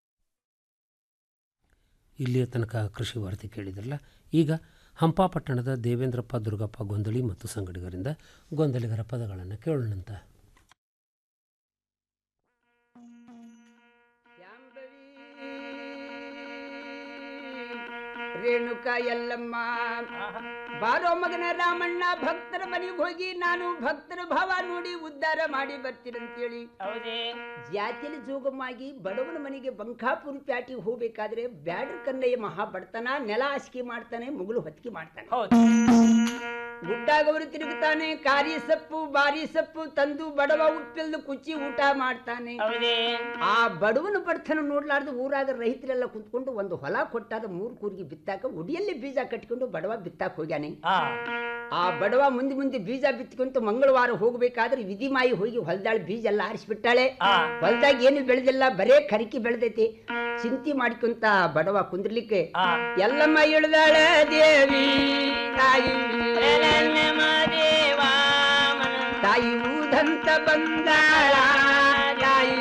ಇಲ್ಲಿಯ ತನಕ ಕೃಷಿ ವಾರ್ತೆ ಕೇಳಿದ್ರಲ್ಲ ಈಗ ಹಂಪಾಪಟ್ಟಣದ ದೇವೇಂದ್ರಪ್ಪ ದುರ್ಗಪ್ಪ ಗೊಂದಳಿ ಮತ್ತು ಸಂಗಡಿಗರಿಂದ ಗೊಂದಲಿಗರ ಪದಗಳನ್ನು ಕೇಳೋಣಂತ ರೇಣುಕ ಎಲ್ಲಮ್ಮ ಬಾರೋ ಮಗನ ರಾಮಣ್ಣ ಭಕ್ತರ ಮನೆಗೆ ಹೋಗಿ ನಾನು ಭಕ್ತರ ಭಾವ ನೋಡಿ ಉದ್ಧಾರ ಮಾಡಿ ಬರ್ತೀರಂತೇಳಿ ಹೌದೇ ಜಾತಿಲಿ ಜೋಗಮ್ಮಾಗಿ ಬಡವನ ಮನೆಗೆ ಬಂಕಾಪುರ ಪ್ಯಾಟಿಗೆ ಹೋಗ್ಬೇಕಾದ್ರೆ ಬ್ಯಾಡ್ರ ಕನ್ನಯ್ಯ ಮಹಾ ಬಡತನ ನೆಲ ಹಾಸಿಗೆ ಮಾಡ್ತಾನೆ ಮುಗುಳು ಹೊತ್ತಿಗೆ ಮಾಡ್ತಾನೆ ಗುಡ್ಡಾಗವರು ತಿರುಗುತ್ತಾನೆ ಕಾರಿ ಸೊಪ್ಪು ಬಾರಿ ಸೊಪ್ಪು ತಂದು ಬಡವ ಉಪ್ಪಿಲ್ದು ಕುಚ್ಚಿ ಊಟ ಮಾಡ್ತಾನೆ ಆ ಬಡವನ ಬಡತನ ನೋಡ್ಲಾರ್ದು ಊರಾಗ ರೈತರೆಲ್ಲ ಕುಂತ್ಕೊಂಡು ಒಂದು ಹೊಲ ಕೊಟ್ಟಾದ ಮೂರು ಕೂರಿಗೆ ಬಿತ್ತಾಕ ಉಡಿಯಲ್ಲಿ ಬೀಜ ಕಟ್ಕೊಂಡು ಬಡವ ಬಿತ್ತಾಕ ಹೋಗ್ಯಾನೆ ಆ ಬಡವ ಮುಂದೆ ಮುಂದೆ ಬೀಜ ಬಿತ್ಕೊಂತ ಮಂಗಳವಾರ ಹೋಗ್ಬೇಕಾದ್ರೆ ವಿಧಿಮಾಯಿ ಹೋಗಿ ಹೊಲದಾಳ ಬೀಜ ಎಲ್ಲ ಆರಿಸ್ಬಿಟ್ಟಾಳೆ ಹೊಲದಾಗ ಏನು ಬೆಳೆದಿಲ್ಲ ಬರೇ ಕರಿಕಿ ಬೆಳೆದೈತಿ ಚಿಂತೆ ಮಾಡ್ಕೊಂತ ಬಡವ ಕುಂದ್ರಲಿಕ್ಕೆ ಎಲ್ಲಮ್ಮ ಇಳ್ದಾಳ ದೇವಿ ತಾಯಿ ತಾಯಿ ಊದಂತ ಬಂದಾಳ ತಾಯಿ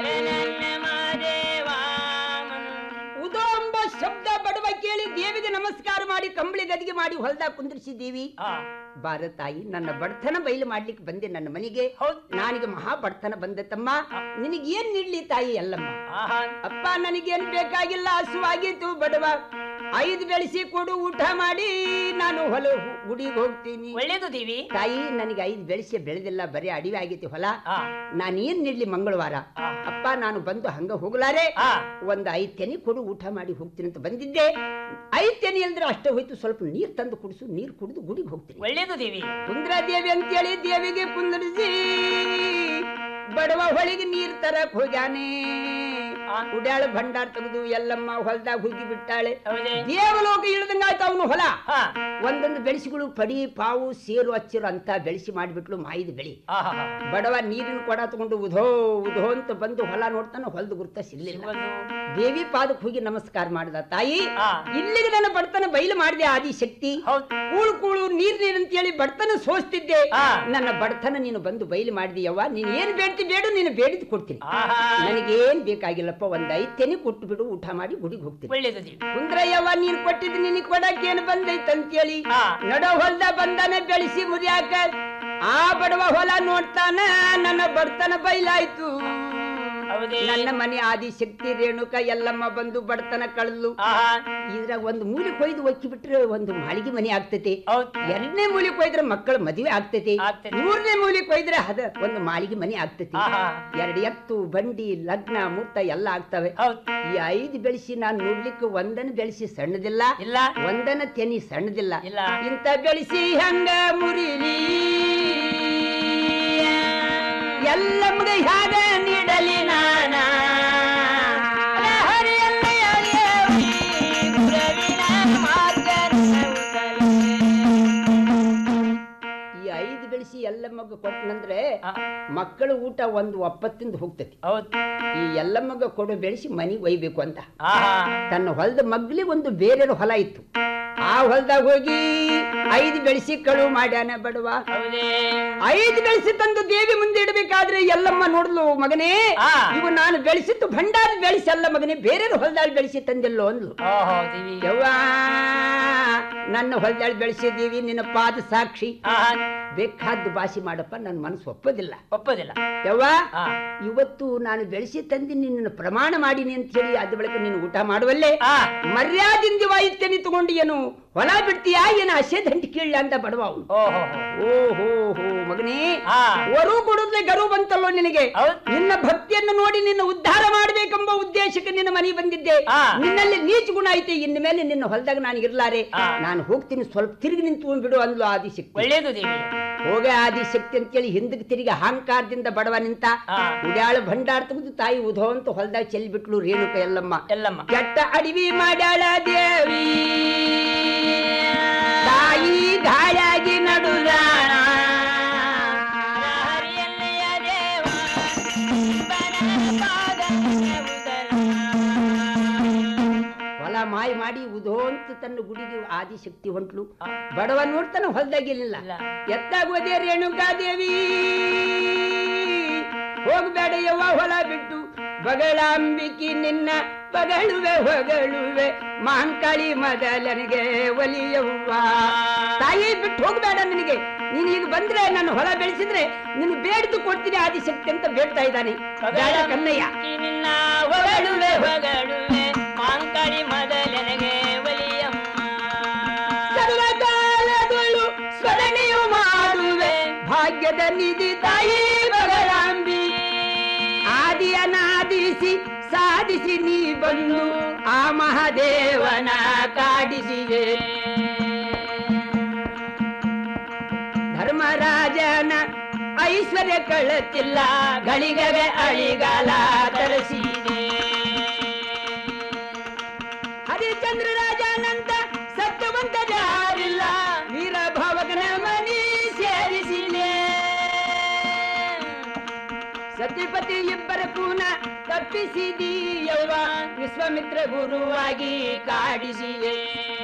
ಉದೋಂಬ ಶಬ್ದ ಬಡವ ಕೇಳಿ ದೇವಿಗೆ ನಮಸ್ಕಾರ ಮಾಡಿ ಕಂಬಳಿ ಗದಿಗೆ ಮಾಡಿ ಹೊಲದಾಗ ಕುಂದ್ರಿಸಿದ್ದೀವಿ ಬಾರ ತಾಯಿ ನನ್ನ ಬಡತನ ಬಯಲು ಮಾಡ್ಲಿಕ್ಕೆ ಬಂದೆ ನನ್ನ ಮನೆಗೆ ನನಗೆ ಮಹಾ ಬಡತನ ಬಂದತಮ್ಮ ನಿನಗೆ ಏನ್ ನೀಡ್ಲಿ ತಾಯಿ ಅಲ್ಲಮ್ಮ ಅಪ್ಪ ನನಗೇನ್ ಬೇಕಾಗಿಲ್ಲ ಹಸುವಾಗಿತ್ತು ಬಡವ ಐದು ಬೆಳೆಸಿ ಕೊಡು ಊಟ ಮಾಡಿ ನಾನು ಹೊಲ ಗುಡಿಗೆ ಹೋಗ್ತೀನಿ ಒಳ್ಳೇದು ದೇವಿ ತಾಯಿ ನನಗೆ ಐದು ಬೆಳೆಸಿ ಬೆಳೆದಿಲ್ಲ ಬರೀ ಅಡಿವೆ ಆಗೈತಿ ಹೊಲ ನಾನು ಏನ್ ನೀಡ್ಲಿ ಮಂಗಳವಾರ ಅಪ್ಪ ನಾನು ಬಂದು ಹಂಗ ಹೋಗ್ಲಾರೆ ಒಂದ್ ಐದ್ ತೆನಿ ಕೊಡು ಊಟ ಮಾಡಿ ಹೋಗ್ತೀನಿ ಅಂತ ಬಂದಿದ್ದೆ ಐದ್ ತೆನಿ ಅಂದ್ರೆ ಅಷ್ಟೇ ಹೋಯ್ತು ಸ್ವಲ್ಪ ನೀರ್ ತಂದು ಕುಡಿಸು ನೀರ್ ಕುಡಿದು ಗುಡಿಗೆ ಹೋಗ್ತೀನಿ ಒಳ್ಳೇದು ದೇವಿ ಕುಂದ್ರ ದೇವಿ ಅಂತೇಳಿ ದೇವಿಗೆ ಕುಂದ್ರಿಸಿ ಬಡವ ಹೊಳಿಗೆ ನೀರ್ ತರಕ್ ಹೋಗ್ಯಾನೆ ಉಡ್ಯಾಳ ಭಂಡಾರ ತೆಗೆದು ಎಲ್ಲಮ್ಮ ಹೊಲದಾಗ ಹೋಗಿ ಬಿಟ್ಟಾಳೆ ದೇವಲೋಕ ಇಳ್ದಂಗಾಯ್ತು ಅವನು ಹೊಲ ಒಂದೊಂದು ಬೆಳೆಸಿಗಳು ಪಡಿ ಪಾವು ಸೇರು ಹಚ್ಚಿರು ಅಂತ ಬೆಳೆಸಿ ಮಾಡಿಬಿಟ್ಲು ಮಾಯಿದ ಬೆಳಿ ಬಡವ ನೀರಿನ ಕೊಡ ತಗೊಂಡು ಉಧೋ ಉಧೋ ಅಂತ ಬಂದು ಹೊಲ ನೋಡ್ತಾನೆ ಹೊಲದ ಗುರ್ತ ಸಿಗ್ಲಿಲ್ಲ ದೇವಿ ಪಾದಕ್ಕೆ ಹೋಗಿ ನಮಸ್ಕಾರ ಮಾಡಿದ ತಾಯಿ ಇಲ್ಲಿಗೆ ನನ್ನ ಬಡತನ ಬಯಲು ಮಾಡಿದೆ ಆದಿ ಶಕ್ತಿ ಕೂಳು ಕೂಳು ನೀರ್ ನೀರ್ ಅಂತ ಹೇಳಿ ಬಡತನ ಸೋಸ್ತಿದ್ದೆ ನನ್ನ ಬಡತನ ನೀನು ಬಂದು ಬಯಲು ಮಾಡಿದೀಯವ್ವ ನೀನ್ ಏನ್ ಬೇಡ್ತಿ ಬೇಡು ನೀನು ಬೇಡಿದ್ ಕೊಡ್ತೀನಿ ನನಗೇನ್ ಬೇಕಾಗಿಲ್ಲಪ್ಪ ಯಪ್ಪ ಒಂದ್ ಐದ್ ತೆನಿ ಕೊಟ್ಟು ಬಿಡು ಊಟ ಮಾಡಿ ಗುಡಿಗೆ ಹೋಗ್ತೀನಿ ಒಳ್ಳೇದು ದೇವಿ ಕುಂದ್ರಯ್ಯವ್ವ ನೀನ್ ಕೊಟ್ಟಿದ್ ನಿನಗ್ ಕೊಡಕ್ ಏನ್ ಬಂದೈತ್ ಅಂತೇಳಿ ನಡೋ ಹೊಲ್ದ ಬಂದಾನೆ ಬೆಳೆಸಿ ಮುರಿಯಾಕ ಆ ಬಡವ ಹೊಲ ನೋಡ್ತಾನ ನನ್ನ ಬಡತನ ಬೈಲಾಯ್ತು ನನ್ನ ಮನೆ ಆದಿಶಕ್ತಿ ರೇಣುಕ ಎಲ್ಲಮ್ಮ ಬಂದು ಬಡತನ ಕಳೆದ್ಲು ಇದ್ರಾಗ ಒಂದು ಮೂಲಿ ಕೊಯ್ದು ಒಕ್ಕಿ ಬಿಟ್ರೆ ಒಂದು ಮಾಳಿಗೆ ಮನೆ ಆಗ್ತೈತಿ ಎರಡನೇ ಮೂಲಿ ಕೊಯ್ದ್ರೆ ಮಕ್ಕಳ ಮದುವೆ ಆಗ್ತೈತಿ ಮೂರನೇ ಮೂಲಿ ಕೊಯ್ದ್ರೆ ಅದ ಒಂದು ಮಾಳಿಗೆ ಮನೆ ಆಗ್ತೈತಿ ಎರಡು ಎತ್ತು ಬಂಡಿ ಲಗ್ನ ಮುಹೂರ್ತ ಎಲ್ಲ ಆಗ್ತವೆ ಈ ಐದು ಬೆಳೆಸಿ ನಾನು ನೋಡ್ಲಿಕ್ಕೆ ಒಂದನ ಬೆಳೆಸಿ ಸಣ್ಣದಿಲ್ಲ ಇಲ್ಲ ಒಂದನ ತೆನಿ ಸಣ್ಣದಿಲ್ಲ ಇಂತ ಬೆಳೆಸಿ ಹಂಗ ಮುರಿಲಿ ಎಲ್ಲಮ್ಗ ಹ್ಯಾಗ ನೀಡಲಿ ನಾನ ಈ ಐದು ಬೆಳೆಸಿ ಎಲ್ಲಮ್ಮಗ ಕೊಟ್ಟನಂದ್ರೆ ಮಕ್ಕಳ ಊಟ ಒಂದು ಒಪ್ಪತ್ತಿಂದ ಹೋಗ್ತತಿ ಈ ಎಲ್ಲಮ್ಮಗ ಕೊಡೋ ಬೆಳೆಸಿ ಮನಿಗೆ ಒಯ್ಬೇಕು ಅಂತ ತನ್ನ ಹೊಲದ ಮಗ್ಲಿಗೆ ಒಂದು ಬೇರೆ ಹೊಲ ಇತ್ತು ಆ ಹೊಲದಾಗ ಹೋಗಿ ಐದು ಬೆಳೆಸಿ ಕಳುವು ಮಾಡ್ಯಾನ ಬಡವ ಐದು ಬೆಳೆಸಿ ತಂದು ದೇವಿ ಮುಂದೆ ಇಡಬೇಕಾದ್ರೆ ಎಲ್ಲಮ್ಮ ನೋಡ್ಲು ಮಗನೇ ಇವು ನಾನು ಬೆಳೆಸಿದ್ದು ಭಂಡಾರ ಬೆಳೆಸಿ ಅಲ್ಲ ಮಗನೇ ಬೇರೆ ಹೊಲದಾಗ ಬೆಳೆಸಿ ತಂದಿಲ್ಲೋ ಅಂದ್ಲು ಯವ್ವಾ ನನ್ನ ಹೊಲದಲ್ಲಿ ಬೆಳೆಸಿದೀವಿ ನಿನ್ನ ಪಾದ ಸಾಕ್ಷಿ ಬೇಕಾದ್ದು ಭಾಷೆ ಮಾಡಪ್ಪ ನನ್ನ ಮನಸ್ಸು ಒಪ್ಪೋದಿಲ್ಲ ಒಪ್ಪೋದಿಲ್ಲ ಯವ್ವ ಇವತ್ತು ನಾನು ಬೆಳೆಸಿ ತಂದಿ ನಿನ್ನ ಪ್ರಮಾಣ ಮಾಡೀನಿ ಅಂತ ಹೇಳಿ ಅದ ಬಳಿಕ ನೀನು ಊಟ ಮಾಡುವಲ್ಲೇ ಮರ್ಯಾದಿಂದ ವಾಯುತ್ತೇನೆ ತಗೊಂಡು ಏನು ಹೊಲ ಬಿಡ್ತೀಯಾ ಏನು ಹಸೆ ದಂಟಿ ಕೀಳ್ಳ ಅಂತ ಬಡವ ಅವನು ಓಹೋ ಹೋ ಮಗನೇ ವರು ಕೊಡುದ್ಲೆ ಗರು ಬಂತಲ್ಲೋ ನಿನಗೆ ನಿನ್ನ ಭಕ್ತಿಯನ್ನು ನೋಡಿ ನಿನ್ನ ಉದ್ಧಾರ ಮಾಡಬೇಕೆಂಬ ಉದ್ದೇಶಕ್ಕೆ ನಿನ್ನ ಮನೆ ಬಂದಿದ್ದೆ ನಿನ್ನಲ್ಲಿ ನೀಚ ಗುಣ ಐತೆ ಇನ್ನು ಮೇಲೆ ನಿನ್ನ ಹೊಲದಾಗ ನಾನು ಇರ್ಲಾರೆ ನಾನು ಹೋಗ್ತೀನಿ ಸ್ವಲ್ಪ ತಿರುಗಿ ನಿಂತು ಬಿಡು ಅಂದ್ಲು ಆದಿಶಕ್ತಿ ಒಳ್ಳೇದು ದೇವಿ ಹೋಗ ಆದಿಶಕ್ತಿ ಅಂತೇಳಿ ಹಿಂದಕ್ಕೆ ತಿರುಗಿ ಅಹಂಕಾರದಿಂದ ಬಡವ ನಿಂತ ಉಡ್ಯಾಳ ಭಂಡಾರ ತೆಗೆದು ತಾಯಿ ಉಧೋ ಅಂತ ಹೊಲದಾಗ ಚೆಲ್ಲಿ ಬಿಟ್ಲು ರೇಣುಕ ಎಲ್ಲಮ್ಮ ಎಲ್ಲಮ್ಮ ಕೆಟ್ಟ ಅಡವಿ ಮಾಡ್ಯಾಳ ದೇವಿ ತಾಯಿ ಗಾಯಾಗಿ ನಡುದಾಣ ಹೊಲ ಮಾಯ ಮಾಡಿ ಉದೋ ಅಂತ ತನ್ನ ಗುಡಿಗೆ ಆದಿಶಕ್ತಿ ಹೊಂಟ್ಲು ಬಡವ ನೋಡ್ತಾನ ಹೊಲ್ದಾಗಿರ್ಲಿಲ್ಲ ಎತ್ತಾಗೋದೇ ರೇಣುಕಾದೇವಿ ಹೋಗ್ಬೇಡ ಯವ್ವ ಹೊಲ ಬಿಟ್ಟು ಬಗಳಾಂಬಿಕಿ ನಿನ್ನ ಬಗಳುವೆ ಹೊಗಳುವೆ ಮಾಂಕಾಳಿ ಮೊದಲನಿಗೆ ಒಲಿಯವ್ವ ತಾಯಿ ಬಿಟ್ಟು ಹೋಗ್ಬೇಡ ನಿನಗೆ ನೀನ್ ಈಗ ಬಂದ್ರೆ ನಾನು ಹೊಲ ಬೆಳೆಸಿದ್ರೆ ನೀನು ಬೇಡ್ದು ಕೊಡ್ತೀನಿ ಆದಿಶಕ್ತಿ ಅಂತ ಬೇಡ್ತಾ ಇದ್ದಾನೆ ಬೇಡ ಕನ್ನಯ್ಯ ನಿನ್ನ ಹೊಗಳುವೆ ಹೊಗಳುವೆ ಮಾಂಕಳಿ ಮೊದಲನೆಗೆ ಒಲಿಯಮ್ಮ ಸರ್ವಕಾಲದೊಳು ಸ್ಮರಣೆಯು ಮಾಡುವೆ ಭಾಗ್ಯದ ನಿಧಿ ತಾಯಿ ಬಗಳಾಂಬಿ ಆದಿಯನಾದಿಸಿ ಸಾಧಿಸಿ ನೀ ಬಂದು ಆ ಮಹಾದೇವನ ಕಾಡಿಸಿವೆ ಧರ್ಮರಾಜನ ಐಶ್ವರ್ಯ ಕಳತಿಲ್ಲ ಗಳಿಗಗೆ ಅಳಿಗಾಲ ತರಿಸಿದೆ ಹರಿಚಂದ್ರ ರಾಜನಂತ ಸತ್ಯವಂತ ಯಾರಿಲ್ಲ ವೀರ ಭಾವಗನ ಮನಿ ಸೇರಿಸಿದೆ ಸತಿಪತಿ ಇಬ್ಬರ ಕೂನ ತಪ್ಪಿಸಿದೀಯವ್ವ ವಿಶ್ವಾಮಿತ್ರ ಗುರುವಾಗಿ ಕಾಡಿಸಿದೆ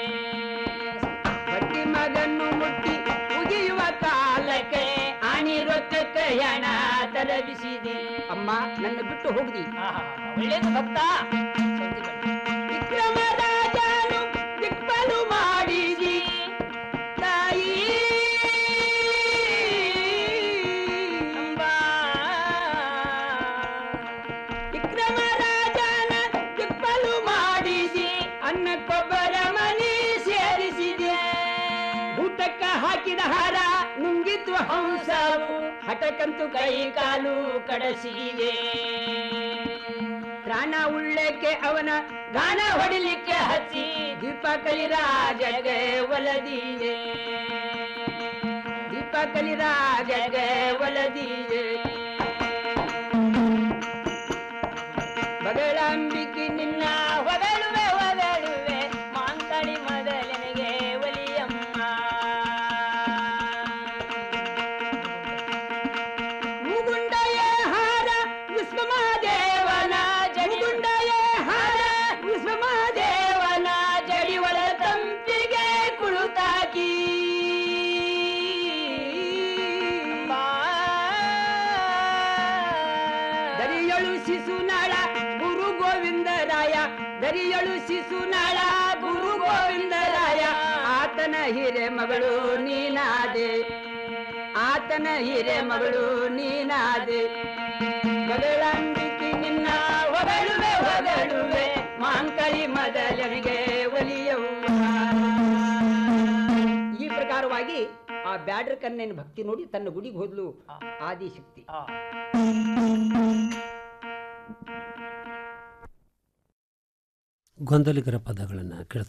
ಪಟ್ಟಿ ಮಗನ್ನು ಮುಟ್ಟಿ ಮುಗಿಯುವ ಕಾಲಕ್ಕೆ ಆನಿ ರೊಕ್ಕಕ್ಕೆ ಹಣ ತರಬಿಸಿದೆ ಅಮ್ಮ ನನ್ನ ಬಿಟ್ಟು ಹೋಗ್ದಿ ಒಳ್ಳೇದು ಭಕ್ತ ವಿಕ್ರಮ ರಾಜನು ದಿಕ್ಪಾಲು ಮಾಡಿದಿ ತಾಯಿ ವಿಕ್ರಮ ರಾಜನ ದಿಕ್ಪಾಲು ಮಾಡಿದಿ ಅನ್ನ ಕೊಬ್ಬರ ಮನಿ ಸೇರಿಸಿದೆ ಊಟಕ್ಕ ಹಾಕಿದ ಹಾರ ನುಂಗಿತ್ತು ಹಂಸವು ಹಠಕ್ಕಂತೂ ಕೈ ಕಾಲು ಕಡಸಿದೆ ತ್ರಾಣ ಉಳ್ಳಕ್ಕೆ ಅವನ ಗಾನ ಹೊಡಿಲಿಕ್ಕೆ ಹಚ್ಚಿ ದೀಪ ಕಲಿರಾಜಗೆ ಒಲದಿದೆ ದೀಪ ಕಲಿರಾಜಗೆ ಒಲದಿದೆ ಬಗಳಂಬಿಕೆ ನಿನ್ನ ಹೊಗಳುವೆ ಹೊಗಳುವೆ ಮಾಂಕಳಿ ಮೊದಲನೆಗೆ ಒಲಿಯಮ್ಮ ಮುಗುಂಡಯ ಹಾರ ವಿಶ್ವಮಹಾದೇವನ ಮುಗುಂಡಯ ಹಾರ ವಿಶ್ವಮಹಾದೇವನ ಜಡಿವಳ ತಂಪಿಗೆ ಕುಳುತಾಕಿ ದರಿಯಳು ಶಿಶುನಾಳ ಗುರು ಹರಿಯಳು ಶಿಶುನಾಳ ಗುರು ಗೋವಿಂದರಾಯ ಆತನ ಹಿರೆ ಮಗಳು ನೀನಾದೆ ಆತನ ಹಿರೆ ಮಗಳು ನೀನಾದೆ ಬಗಳಂಬಿಕೆ ನಿನ್ನ ಹೊಗಳುವೆ ಹೊಗಳುವೆ ಮಾಂಕಳಿ ಮೊದಲನಿಗೆ ಒಲಿಯವ್ವ ಈ ಪ್ರಕಾರವಾಗಿ ಆ ಬ್ಯಾಡ್ರ ಕನ್ನೆನ ಭಕ್ತಿ ನೋಡಿ ತನ್ನ ಗುಡಿಗೆ ಹೋದ್ಲು ಆದಿಶಕ್ತಿ ಗೊಂದಲಿಗರ ಪದಗಳನ್ನು ಕೇಳ್ತಾ